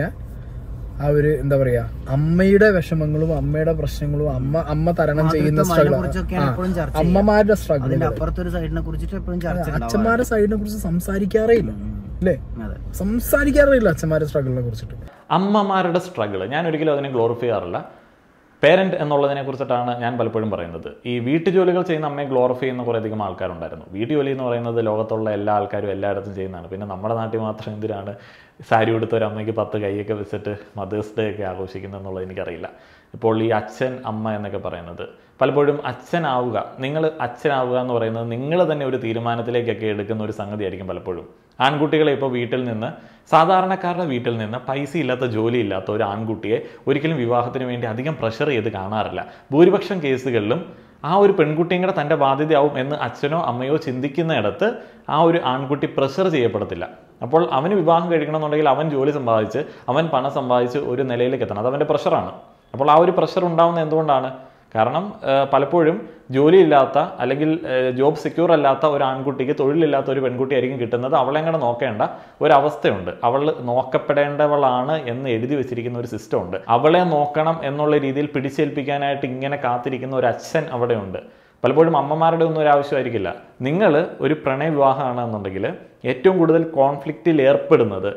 Speaker 3: ആ ഒരു എന്താ പറയാ അമ്മയുടെ വിഷമങ്ങളും അമ്മയുടെ പ്രശ്നങ്ങളും അമ്മ അമ്മ തരണം ചെയ്യുന്ന
Speaker 4: മാതൃത്വം
Speaker 3: സ്ട്രഗിൾ
Speaker 4: അതിനെക്കുറിച്ചൊക്കെയാണ് എപ്പോഴും ചർച്ച ചെയ്യുക.
Speaker 3: അമ്മമാരുടെ സ്ട്രഗിൾ
Speaker 4: അതിന്റെ അപ്പുറത്തൊരു സൈഡിനെ കുറിച്ചിട്ട് എപ്പോഴും ചർച്ച ഉണ്ടാവാറുണ്ട്.
Speaker 3: അച്ഛന്മാരുടെ സൈഡിനെ കുറിച്ച് സംസാരിക്കാറേ ഇല്ല അല്ലേ
Speaker 4: അതെ
Speaker 3: സംസാരിക്കാറേ ഇല്ല അച്ഛന്മാരുടെ സ്ട്രഗിളിനെ കുറിച്ചിട്ട്
Speaker 1: അമ്മമാരുടെ സ്ട്രഗിൾ ഞാൻ ഒരിക്കലും അതിനെ ഗ്ലോറിഫൈ ചെയ്യാറില്ല പേരന്റ് എന്നുള്ളതിനെ കുറിച്ചിട്ടാണ് ഞാൻ പലപ്പോഴും പറയുന്നത് ഈ വീട്ടുജോലികൾ ചെയ്യുന്ന അമ്മയെ ഗ്ലോറിഫൈ ചെയ്യുന്ന കുറേയധികം ആൾക്കാരുണ്ടായിരുന്നു വീട്ടുജോലി എന്ന് പറയുന്നത് ലോകത്തുള്ള എല്ലാ ആൾക്കാരും എല്ലായിടത്തും ചെയ്യുന്നതാണ് പിന്നെ നമ്മുടെ നാട്ടിൽ മാത്രം എന്തിനാണ് സാരി ഉടുത്ത ഒരു അമ്മയ്ക്ക് പത്ത് കൈയൊക്കെ വെച്ചിട്ട് മദേഴ്സ് ഡേ ഒക്കെ ആഘോഷിക്കുന്നത് എന്നുള്ളത് എനിക്കറിയില്ല ഇപ്പോൾ ഈ അച്ഛൻ അമ്മ എന്നൊക്കെ പറയുന്നത് പലപ്പോഴും അച്ഛനാവുക നിങ്ങൾ അച്ഛനാവുക എന്ന് പറയുന്നത് നിങ്ങൾ തന്നെ ഒരു തീരുമാനത്തിലേക്കൊക്കെ എടുക്കുന്ന ഒരു സംഗതിയായിരിക്കും പലപ്പോഴും ആൺകുട്ടികളെ ഇപ്പോൾ വീട്ടിൽ നിന്ന് സാധാരണക്കാരുടെ വീട്ടിൽ നിന്ന് പൈസ ഇല്ലാത്ത ജോലി ഇല്ലാത്ത ഒരു ആൺകുട്ടിയെ ഒരിക്കലും വിവാഹത്തിന് വേണ്ടി അധികം പ്രഷർ ചെയ്ത് കാണാറില്ല ഭൂരിപക്ഷം കേസുകളിലും ആ ഒരു പെൺകുട്ടിയും കൂടെ തൻ്റെ ബാധ്യതയാവും എന്ന് അച്ഛനോ അമ്മയോ ചിന്തിക്കുന്നിടത്ത് ആ ഒരു ആൺകുട്ടി പ്രഷർ ചെയ്യപ്പെടത്തില്ല അപ്പോൾ അവന് വിവാഹം കഴിക്കണമെന്നുണ്ടെങ്കിൽ അവൻ ജോലി സമ്പാദിച്ച് അവൻ പണം സമ്പാദിച്ച് ഒരു നിലയിലേക്ക് എത്തണം അത് അവൻ്റെ പ്രഷറാണ് അപ്പോൾ ആ ഒരു പ്രഷർ ഉണ്ടാവുന്നത് എന്തുകൊണ്ടാണ് കാരണം ആ, പലപ്പോഴും ജോലിയില്ലാത്ത അല്ലെങ്കിൽ ജോബ് സെക്യൂർ അല്ലാത്ത ഒരു ആൺകുട്ടിക്ക് തൊഴിലില്ലാത്ത ഒരു പെൺകുട്ടിയായിരിക്കും കിട്ടുന്നത് അവളെ കൂടെ നോക്കേണ്ട ഒരവസ്ഥയുണ്ട് അവൾ നോക്കപ്പെടേണ്ടവളാണ് എന്ന് എഴുതി വെച്ചിരിക്കുന്ന ഒരു സിസ്റ്റം ഉണ്ട് അവളെ നോക്കണം എന്നുള്ള രീതിയിൽ പിടിച്ചേൽപ്പിക്കാനായിട്ട് ഇങ്ങനെ കാത്തിരിക്കുന്ന ഒരു അച്ഛൻ അവിടെയുണ്ട് പലപ്പോഴും അമ്മമാരുടെ ഒന്നും ഒരു ആവശ്യമായിരിക്കില്ല നിങ്ങൾ ഒരു പ്രണയ വിവാഹമാണ് എന്നുണ്ടെങ്കിൽ ഏറ്റവും കൂടുതൽ കോൺഫ്ലിക്റ്റിൽ ഏർപ്പെടുന്നത്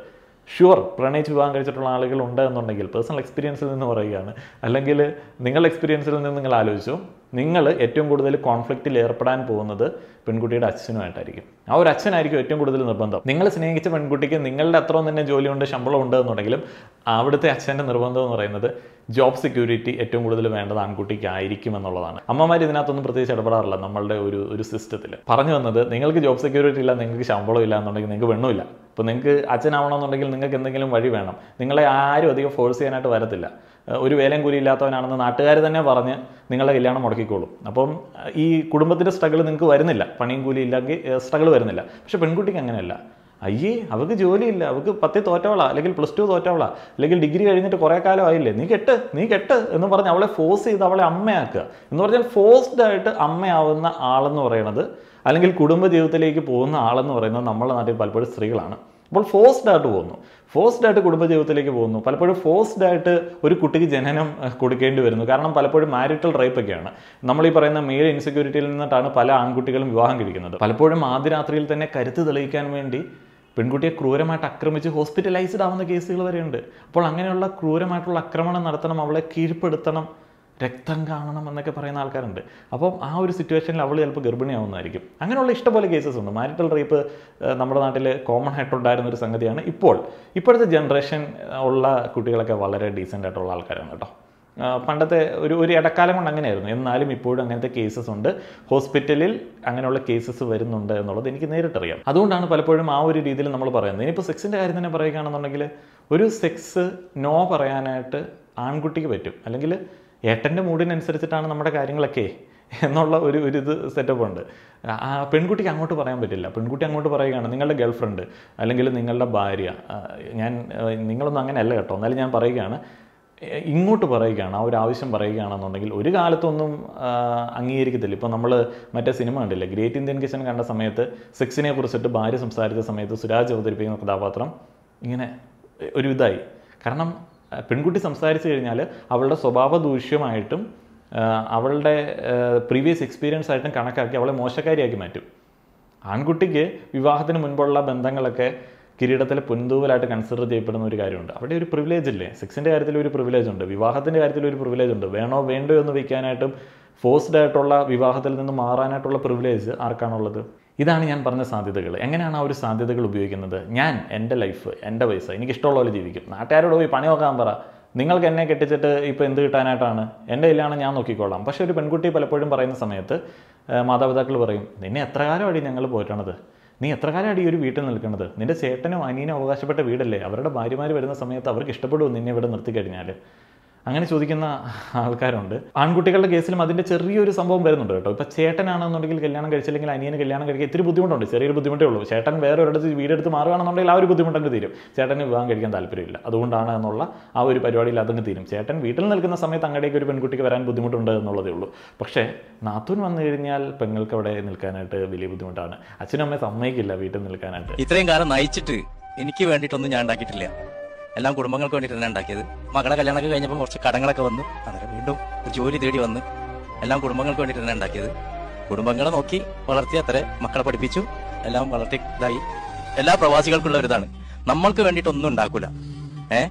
Speaker 1: ഷുവർ പ്രണയിച്ച് വിവാഹം കഴിച്ചിട്ടുള്ള ആളുകൾ ഉണ്ട് എന്നുണ്ടെങ്കിൽ പേഴ്സണൽ എക്സ്പീരിയൻസിൽ നിന്ന് പറയുകയാണ് അല്ലെങ്കിൽ നിങ്ങളുടെ എക്സ്പീരിയൻസിൽ നിന്ന് നിങ്ങൾ ആലോചിച്ചു നിങ്ങൾ ഏറ്റവും കൂടുതൽ കോൺഫ്ലിക്റ്റിൽ ഏർപ്പെടാൻ പോകുന്നത് പെൺകുട്ടിയുടെ അച്ഛനുമായിട്ടായിരിക്കും ആ ഒരു അച്ഛനായിരിക്കും ഏറ്റവും കൂടുതൽ നിർബന്ധം നിങ്ങൾ സ്നേഹിച്ച പെൺകുട്ടിക്ക് നിങ്ങളുടെ അത്രയും തന്നെ ജോലിയുണ്ട് ശമ്പളം ഉണ്ട് എന്നുണ്ടെങ്കിലും അവിടുത്തെ അച്ഛൻ്റെ നിർബന്ധം എന്ന് പറയുന്നത് ജോബ് സെക്യൂരിറ്റി ഏറ്റവും കൂടുതൽ വേണ്ടത് ആൺകുട്ടിക്ക് ആയിരിക്കും എന്നുള്ളതാണ് അമ്മമാർ ഇതിനകത്തൊന്നും പ്രത്യേകിച്ച് ഇടപെടാറില്ല നമ്മളുടെ ഒരു ഒരു സിസ്റ്റത്തിൽ പറഞ്ഞു വന്നത് നിങ്ങൾക്ക് ജോബ് സെക്യൂരിറ്റി ഇല്ല നിങ്ങൾക്ക് ശമ്പളം ഇല്ല എന്നുണ്ടെങ്കിൽ നിങ്ങൾക്ക് വെണ്ണമില്ല അപ്പോൾ നിങ്ങൾക്ക് അച്ഛനാവണമെന്നുണ്ടെങ്കിൽ നിങ്ങൾക്ക് എന്തെങ്കിലും വഴി വേണം നിങ്ങളെ ആരും അധികം ഫോഴ്സ് ചെയ്യാനായിട്ട് വരത്തില്ല ഏഹ് ഒരു വേലയും കൂലി ഇല്ലാത്തവനാണെന്ന് നാട്ടുകാർ തന്നെ പറഞ്ഞ് നിങ്ങളെ കല്യാണം മുടക്കിക്കോളും അപ്പം ഏഹ് ഈ കുടുംബത്തിൻ്റെ സ്ട്രഗിൾ നിങ്ങൾക്ക് വരുന്നില്ല പണിയും കൂലി ഇല്ലെങ്കിൽ സ്ട്രഗിൾ വരുന്നില്ല പക്ഷെ പെൺകുട്ടിക്ക് അങ്ങനെയല്ല അയ്യേ അവൾക്ക് ജോലിയില്ല അവൾക്ക് പത്തിൽ തോറ്റവളാ അല്ലെങ്കിൽ പ്ലസ് ടു തോറ്റവളാ അല്ലെങ്കിൽ ഡിഗ്രി കഴിഞ്ഞിട്ട് കുറേ കാലം ആയില്ലേ നീ കെട്ട് നീ കെട്ട് എന്ന് പറഞ്ഞ് അവളെ ഫോഴ്സ് ചെയ്ത് അവളെ അമ്മയാക്കുക എന്ന് പറഞ്ഞാൽ ഫോഴ്സ്ഡ് ആയിട്ട് അമ്മയാവുന്ന ആളെന്ന് പറയുന്നത് അല്ലെങ്കിൽ കുടുംബ ജീവിതത്തിലേക്ക് പോകുന്ന ആളെന്ന് പറയുന്നത് നമ്മുടെ നാട്ടിൽ പലപ്പോഴും സ്ത്രീകളാണ് അപ്പോൾ ഫോഴ്സ്ഡ് ആയിട്ട് പോകുന്നു ഫോഴ്സ്ഡ് ആയിട്ട് കുടുംബജീവിതത്തിലേക്ക് പോകുന്നു പലപ്പോഴും ഫോഴ്സ്ഡ് ആയിട്ട് ഒരു കുട്ടിക്ക് ജനനം ഏഹ്, കൊടുക്കേണ്ടി വരുന്നു കാരണം പലപ്പോഴും മാരിറ്റൽ റേപ്പ് ഒക്കെയാണ് നമ്മൾ ഈ പറയുന്ന മെയിൽ ഇൻസെക്യൂരിറ്റിയിൽ നിന്നിട്ടാണ് പല ആൺകുട്ടികളും വിവാഹം കഴിക്കുന്നത് പലപ്പോഴും ആദ്യ രാത്രിയിൽ തന്നെ കരുത്ത് തെളിയിക്കാൻ വേണ്ടി പെൺകുട്ടിയെ ക്രൂരമായിട്ട് ആക്രമിച്ച് ഹോസ്പിറ്റലൈസ്ഡ് ആവുന്ന കേസുകൾ വരെയുണ്ട് അപ്പോൾ അങ്ങനെയുള്ള ക്രൂരമായിട്ടുള്ള ആക്രമണം നടത്തണം അവളെ കീഴ്പ്പെടുത്തണം രക്തം കാണണം എന്നൊക്കെ പറയുന്ന ആൾക്കാരുണ്ട് അപ്പം ആ ഒരു സിറ്റുവേഷനിൽ അവൾ ചിലപ്പോൾ ഗർഭിണിയാവുന്നതായിരിക്കും അങ്ങനെയുള്ള ഇഷ്ടംപോലെ കേസസ് ഉണ്ട് മാരിറ്റൽ റേപ്പ് നമ്മുടെ നാട്ടിൽ കോമൺ ആയിട്ടുണ്ടായിരുന്ന ഒരു സംഗതിയാണ് ഇപ്പോൾ ഇപ്പോഴത്തെ ജനറേഷൻ ഉള്ള കുട്ടികളൊക്കെ വളരെ ഡീസൻ്റ് ആയിട്ടുള്ള ആൾക്കാരാണ് കേട്ടോ ആ, പണ്ടത്തെ ഒരു ഒരു ഇടക്കാലം കൊണ്ട് അങ്ങനെയായിരുന്നു എന്നാലും ഇപ്പോഴും അങ്ങനത്തെ കേസസ് ഉണ്ട് ഹോസ്പിറ്റലിൽ അങ്ങനെയുള്ള കേസസ് വരുന്നുണ്ട് എന്നുള്ളത് എനിക്ക് നേരിട്ടറിയാം അതുകൊണ്ടാണ് പലപ്പോഴും ആ ഒരു രീതിയിൽ നമ്മൾ പറയുന്നത് ഇനിയിപ്പോൾ സെക്സിൻ്റെ കാര്യം തന്നെ പറയുകയാണെന്നുണ്ടെങ്കിൽ ഒരു സെക്സ് നോ പറയാനായിട്ട് ആൺകുട്ടിക്ക് പറ്റും അല്ലെങ്കിൽ ഏട്ടൻ്റെ മൂഡിനനുസരിച്ചിട്ടാണ് നമ്മുടെ കാര്യങ്ങളൊക്കെ എന്നുള്ള ഒരു ഒരു ഇത് സെറ്റപ്പ് ഉണ്ട് ആ പെൺകുട്ടിക്ക് അങ്ങോട്ട് പറയാൻ പറ്റില്ല പെൺകുട്ടി അങ്ങോട്ട് പറയുകയാണ് നിങ്ങളുടെ ഗേൾ ഫ്രണ്ട് അല്ലെങ്കിൽ നിങ്ങളുടെ ഭാര്യ ആ, ഞാൻ ആ, നിങ്ങളൊന്നും അങ്ങനെയല്ല കേട്ടോ എന്നാലും ഞാൻ പറയുകയാണ് എ- ഇങ്ങോട്ട് പറയുകയാണ് ആ ഒരു ആവശ്യം പറയുകയാണെന്നുണ്ടെങ്കിൽ ഒരു കാലത്തൊന്നും ആ, അംഗീകരിക്കത്തില്ല ഇപ്പോൾ നമ്മൾ മറ്റേ സിനിമ കണ്ടില്ലേ ഗ്രേറ്റ് ഇന്ത്യൻ കിച്ചൺ കണ്ട സമയത്ത് സെക്സിനെ കുറിച്ചിട്ട് ഭാര്യ സംസാരിച്ച സമയത്ത് സുരാജ് അവതരിപ്പിക്കുന്ന കഥാപാത്രം ഇങ്ങനെ ഒരു ഇതായി കാരണം ആ, പെൺകുട്ടി സംസാരിച്ചു കഴിഞ്ഞാൽ അവളുടെ സ്വഭാവ ദൂഷ്യമായിട്ടും ആ, അവളുടെ പ്രീവിയസ് എക്സ്പീരിയൻസ് ആയിട്ടും കണക്കാക്കി അവളെ മോശക്കാരിയാക്കി മാറ്റും ആൺകുട്ടിക്ക് വിവാഹത്തിന് മുൻപുള്ള ബന്ധങ്ങളൊക്കെ കിരീടത്തിലെ പൊൻതൂവലായിട്ട് കൺസിഡർ ചെയ്യപ്പെടുന്ന ഒരു കാര്യമുണ്ട് അവിടെ ഒരു പ്രിവിലേജ് ഇല്ലേ സെക്സിൻ്റെ കാര്യത്തിൽ ഒരു പ്രിവിലേജ് ഉണ്ട് വിവാഹത്തിൻ്റെ കാര്യത്തിൽ ഒരു പ്രിവിലേജ് ഉണ്ട് വേണോ വേണ്ടോ എന്ന് വയ്ക്കാനായിട്ടും ഫോഴ്സ്ഡ് ആയിട്ടുള്ള വിവാഹത്തിൽ നിന്ന് മാറാനായിട്ടുള്ള പ്രിവിലേജ് ആർക്കാണുള്ളത് ഇതാണ് ഞാൻ പറഞ്ഞ സാധ്യതകൾ എങ്ങനെയാണ് ആ ഒരു സാധ്യതകൾ ഉപയോഗിക്കുന്നത് ഞാൻ എൻ്റെ ലൈഫ് എൻ്റെ പൈസ എനിക്ക് ഇഷ്ടമുള്ള പോലെ ജീവിക്കും നാട്ടുകാരോട് പോയി പണി നോക്കാൻ പറ നിങ്ങൾക്ക് എന്നെ കെട്ടിച്ചിട്ട് ഇപ്പോൾ എന്ത് കിട്ടാനായിട്ടാണ് എൻ്റെ കയ്യിലാണ് ഞാൻ നോക്കിക്കോളാം പക്ഷേ ഒരു പെൺകുട്ടി പലപ്പോഴും പറയുന്ന സമയത്ത് ആ, മാതാപിതാക്കൾ പറയും നിന്നെ എത്ര കാലമടി ഞങ്ങൾ പോറ്റണത് നീ എത്ര കാലമാണ് ഈ ഒരു വീട്ടിൽ നിൽക്കുന്നത് നിന്റെ ചേട്ടനും അനിയനും അവകാശപ്പെട്ട വീടല്ലേ അവരുടെ ഭാര്യമാർ വരുന്ന സമയത്ത് അവർക്ക് ഇഷ്ടപ്പെടുമോ നിന്നെ ഇവിടെ നിർത്തി കഴിഞ്ഞാൽ അങ്ങനെ ചോദിക്കുന്ന ആൾക്കാരുണ്ട് ആൺകുട്ടികളുടെ കേസിലും അതിൻ്റെ ചെറിയൊരു സംഭവം വരുന്നുണ്ട് കേട്ടോ ഇപ്പോൾ ചേട്ടനാണെന്നുണ്ടെങ്കിൽ കല്യാണം കഴിച്ചില്ലെങ്കിൽ അനിയന് കല്യാണം കഴിക്കാൻ ഇത്തിരി ബുദ്ധിമുട്ടുണ്ട് ചെറിയൊരു ബുദ്ധിമുട്ടേ ഉള്ളൂ ചേട്ടൻ വേറെ ഒരിടത്ത് വീടെടുത്ത് മാറുകയാണെന്നുണ്ടെങ്കിൽ ആ ഒരു ബുദ്ധിമുട്ടങ്ങ് തീരും ചേട്ടന് വിവാഹം കഴിക്കാൻ താല്പര്യമില്ല അതുകൊണ്ടാണ് എന്നുള്ള ആ ഒരു പരിപാടിയിൽ അതങ്ങ് തീരും ചേട്ടൻ വീട്ടിൽ നിൽക്കുന്ന സമയത്ത് അങ്ങടേക്ക് ഒരു പെൺകുട്ടിക്ക് വരാൻ ബുദ്ധിമുട്ടുണ്ട് എന്നുള്ളതേ ഉള്ളൂ പക്ഷേ നാത്തൂൻ വന്നു കഴിഞ്ഞാൽ പെങ്ങൾക്ക് അവിടെ നിൽക്കാനായിട്ട് വലിയ ബുദ്ധിമുട്ടാണ് അച്ഛനും അമ്മയും സമ്മതിക്കില്ല വീട്ടിൽ നിൽക്കാനായിട്ട്
Speaker 5: ഇത്രയും കാലം നയിച്ചിട്ട് എനിക്ക് വേണ്ടിയിട്ടൊന്നും ഞാൻ ഉണ്ടാക്കിയിട്ടില്ല എല്ലാം കുടുംബങ്ങൾക്ക് വേണ്ടിയിട്ട് തന്നെ ഉണ്ടാക്കിയത് മകളെ കല്യാണമൊക്കെ കഴിഞ്ഞപ്പോൾ കുറച്ച് കടങ്ങളൊക്കെ വന്നു അന്നേരം വീണ്ടും ഒരു ജോലി തേടി വന്ന് എല്ലാം കുടുംബങ്ങൾക്ക് വേണ്ടിയിട്ട് തന്നെ ഉണ്ടാക്കിയത് കുടുംബങ്ങളെ നോക്കി വളർത്തി അത്ര മക്കളെ പഠിപ്പിച്ചു എല്ലാം വളർത്തി ഇതായി എല്ലാ പ്രവാസികൾക്കുള്ള ഒരു ഇതാണ് നമ്മൾക്ക് വേണ്ടിയിട്ട് ഒന്നും ഉണ്ടാക്കൂല ഏ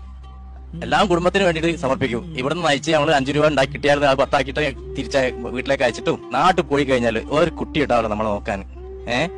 Speaker 5: എല്ലാം കുടുംബത്തിന് വേണ്ടിയിട്ട് സമർപ്പിക്കും ഇവിടുന്ന് നയിച്ച് നമ്മൾ അഞ്ചു രൂപ ഉണ്ടാക്കി കിട്ടിയാൽ അത് പത്താക്കിയിട്ട് തിരിച്ച വീട്ടിലേക്ക് അയച്ചിട്ടും നാട്ടിൽ പോയി കഴിഞ്ഞാൽ ഒരു കുട്ടി ഉണ്ടാവില്ല നമ്മളെ നോക്കാൻ ഏഹ്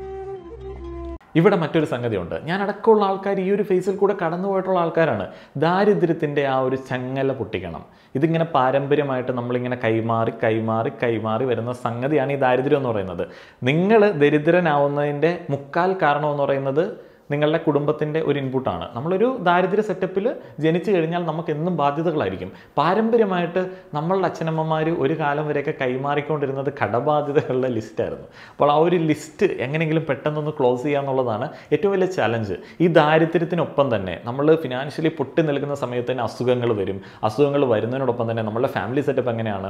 Speaker 1: ഇവിടെ മറ്റൊരു സംഗതിയുണ്ട് ഞാൻ അടക്കമുള്ള ആൾക്കാർ ഈ ഒരു ഫേസിൽ കൂടെ കടന്നു പോയിട്ടുള്ള ആൾക്കാരാണ് ദാരിദ്ര്യത്തിൻ്റെ ആ ഒരു ചങ്ങല പൊട്ടിക്കണം ഇതിങ്ങനെ പാരമ്പര്യമായിട്ട് നമ്മളിങ്ങനെ കൈമാറി കൈമാറി കൈമാറി വരുന്ന സംഗതിയാണ് ഈ ദാരിദ്ര്യം എന്ന് പറയുന്നത് നിങ്ങൾ ദരിദ്രനാവുന്നതിൻ്റെ മുക്കാൽ കാരണം എന്ന് പറയുന്നത് നിങ്ങളുടെ കുടുംബത്തിൻ്റെ ഒരു ഇൻപുട്ടാണ് നമ്മളൊരു ദാരിദ്ര്യ സെറ്റപ്പിൽ ജനിച്ചു കഴിഞ്ഞാൽ നമുക്ക് എന്നും ബാധ്യതകളായിരിക്കും പാരമ്പര്യമായിട്ട് നമ്മളുടെ അച്ഛനമ്മമാർ ഒരു കാലം വരെയൊക്കെ കൈമാറിക്കൊണ്ടിരുന്നത് കടബാധ്യതകളുടെ ലിസ്റ്റായിരുന്നു അപ്പോൾ ആ ഒരു ലിസ്റ്റ് എങ്ങനെയെങ്കിലും പെട്ടെന്നൊന്ന് ക്ലോസ് ചെയ്യുക എന്നുള്ളതാണ് ഏറ്റവും വലിയ ചലഞ്ച് ഈ ദാരിദ്ര്യത്തിനൊപ്പം തന്നെ നമ്മൾ ഫിനാൻഷ്യലി പൊട്ടി നിൽക്കുന്ന സമയത്ത് തന്നെ അസുഖങ്ങൾ വരും അസുഖങ്ങൾ വരുന്നതിനോടൊപ്പം തന്നെ നമ്മളുടെ ഫാമിലി സെറ്റപ്പ് എങ്ങനെയാണ്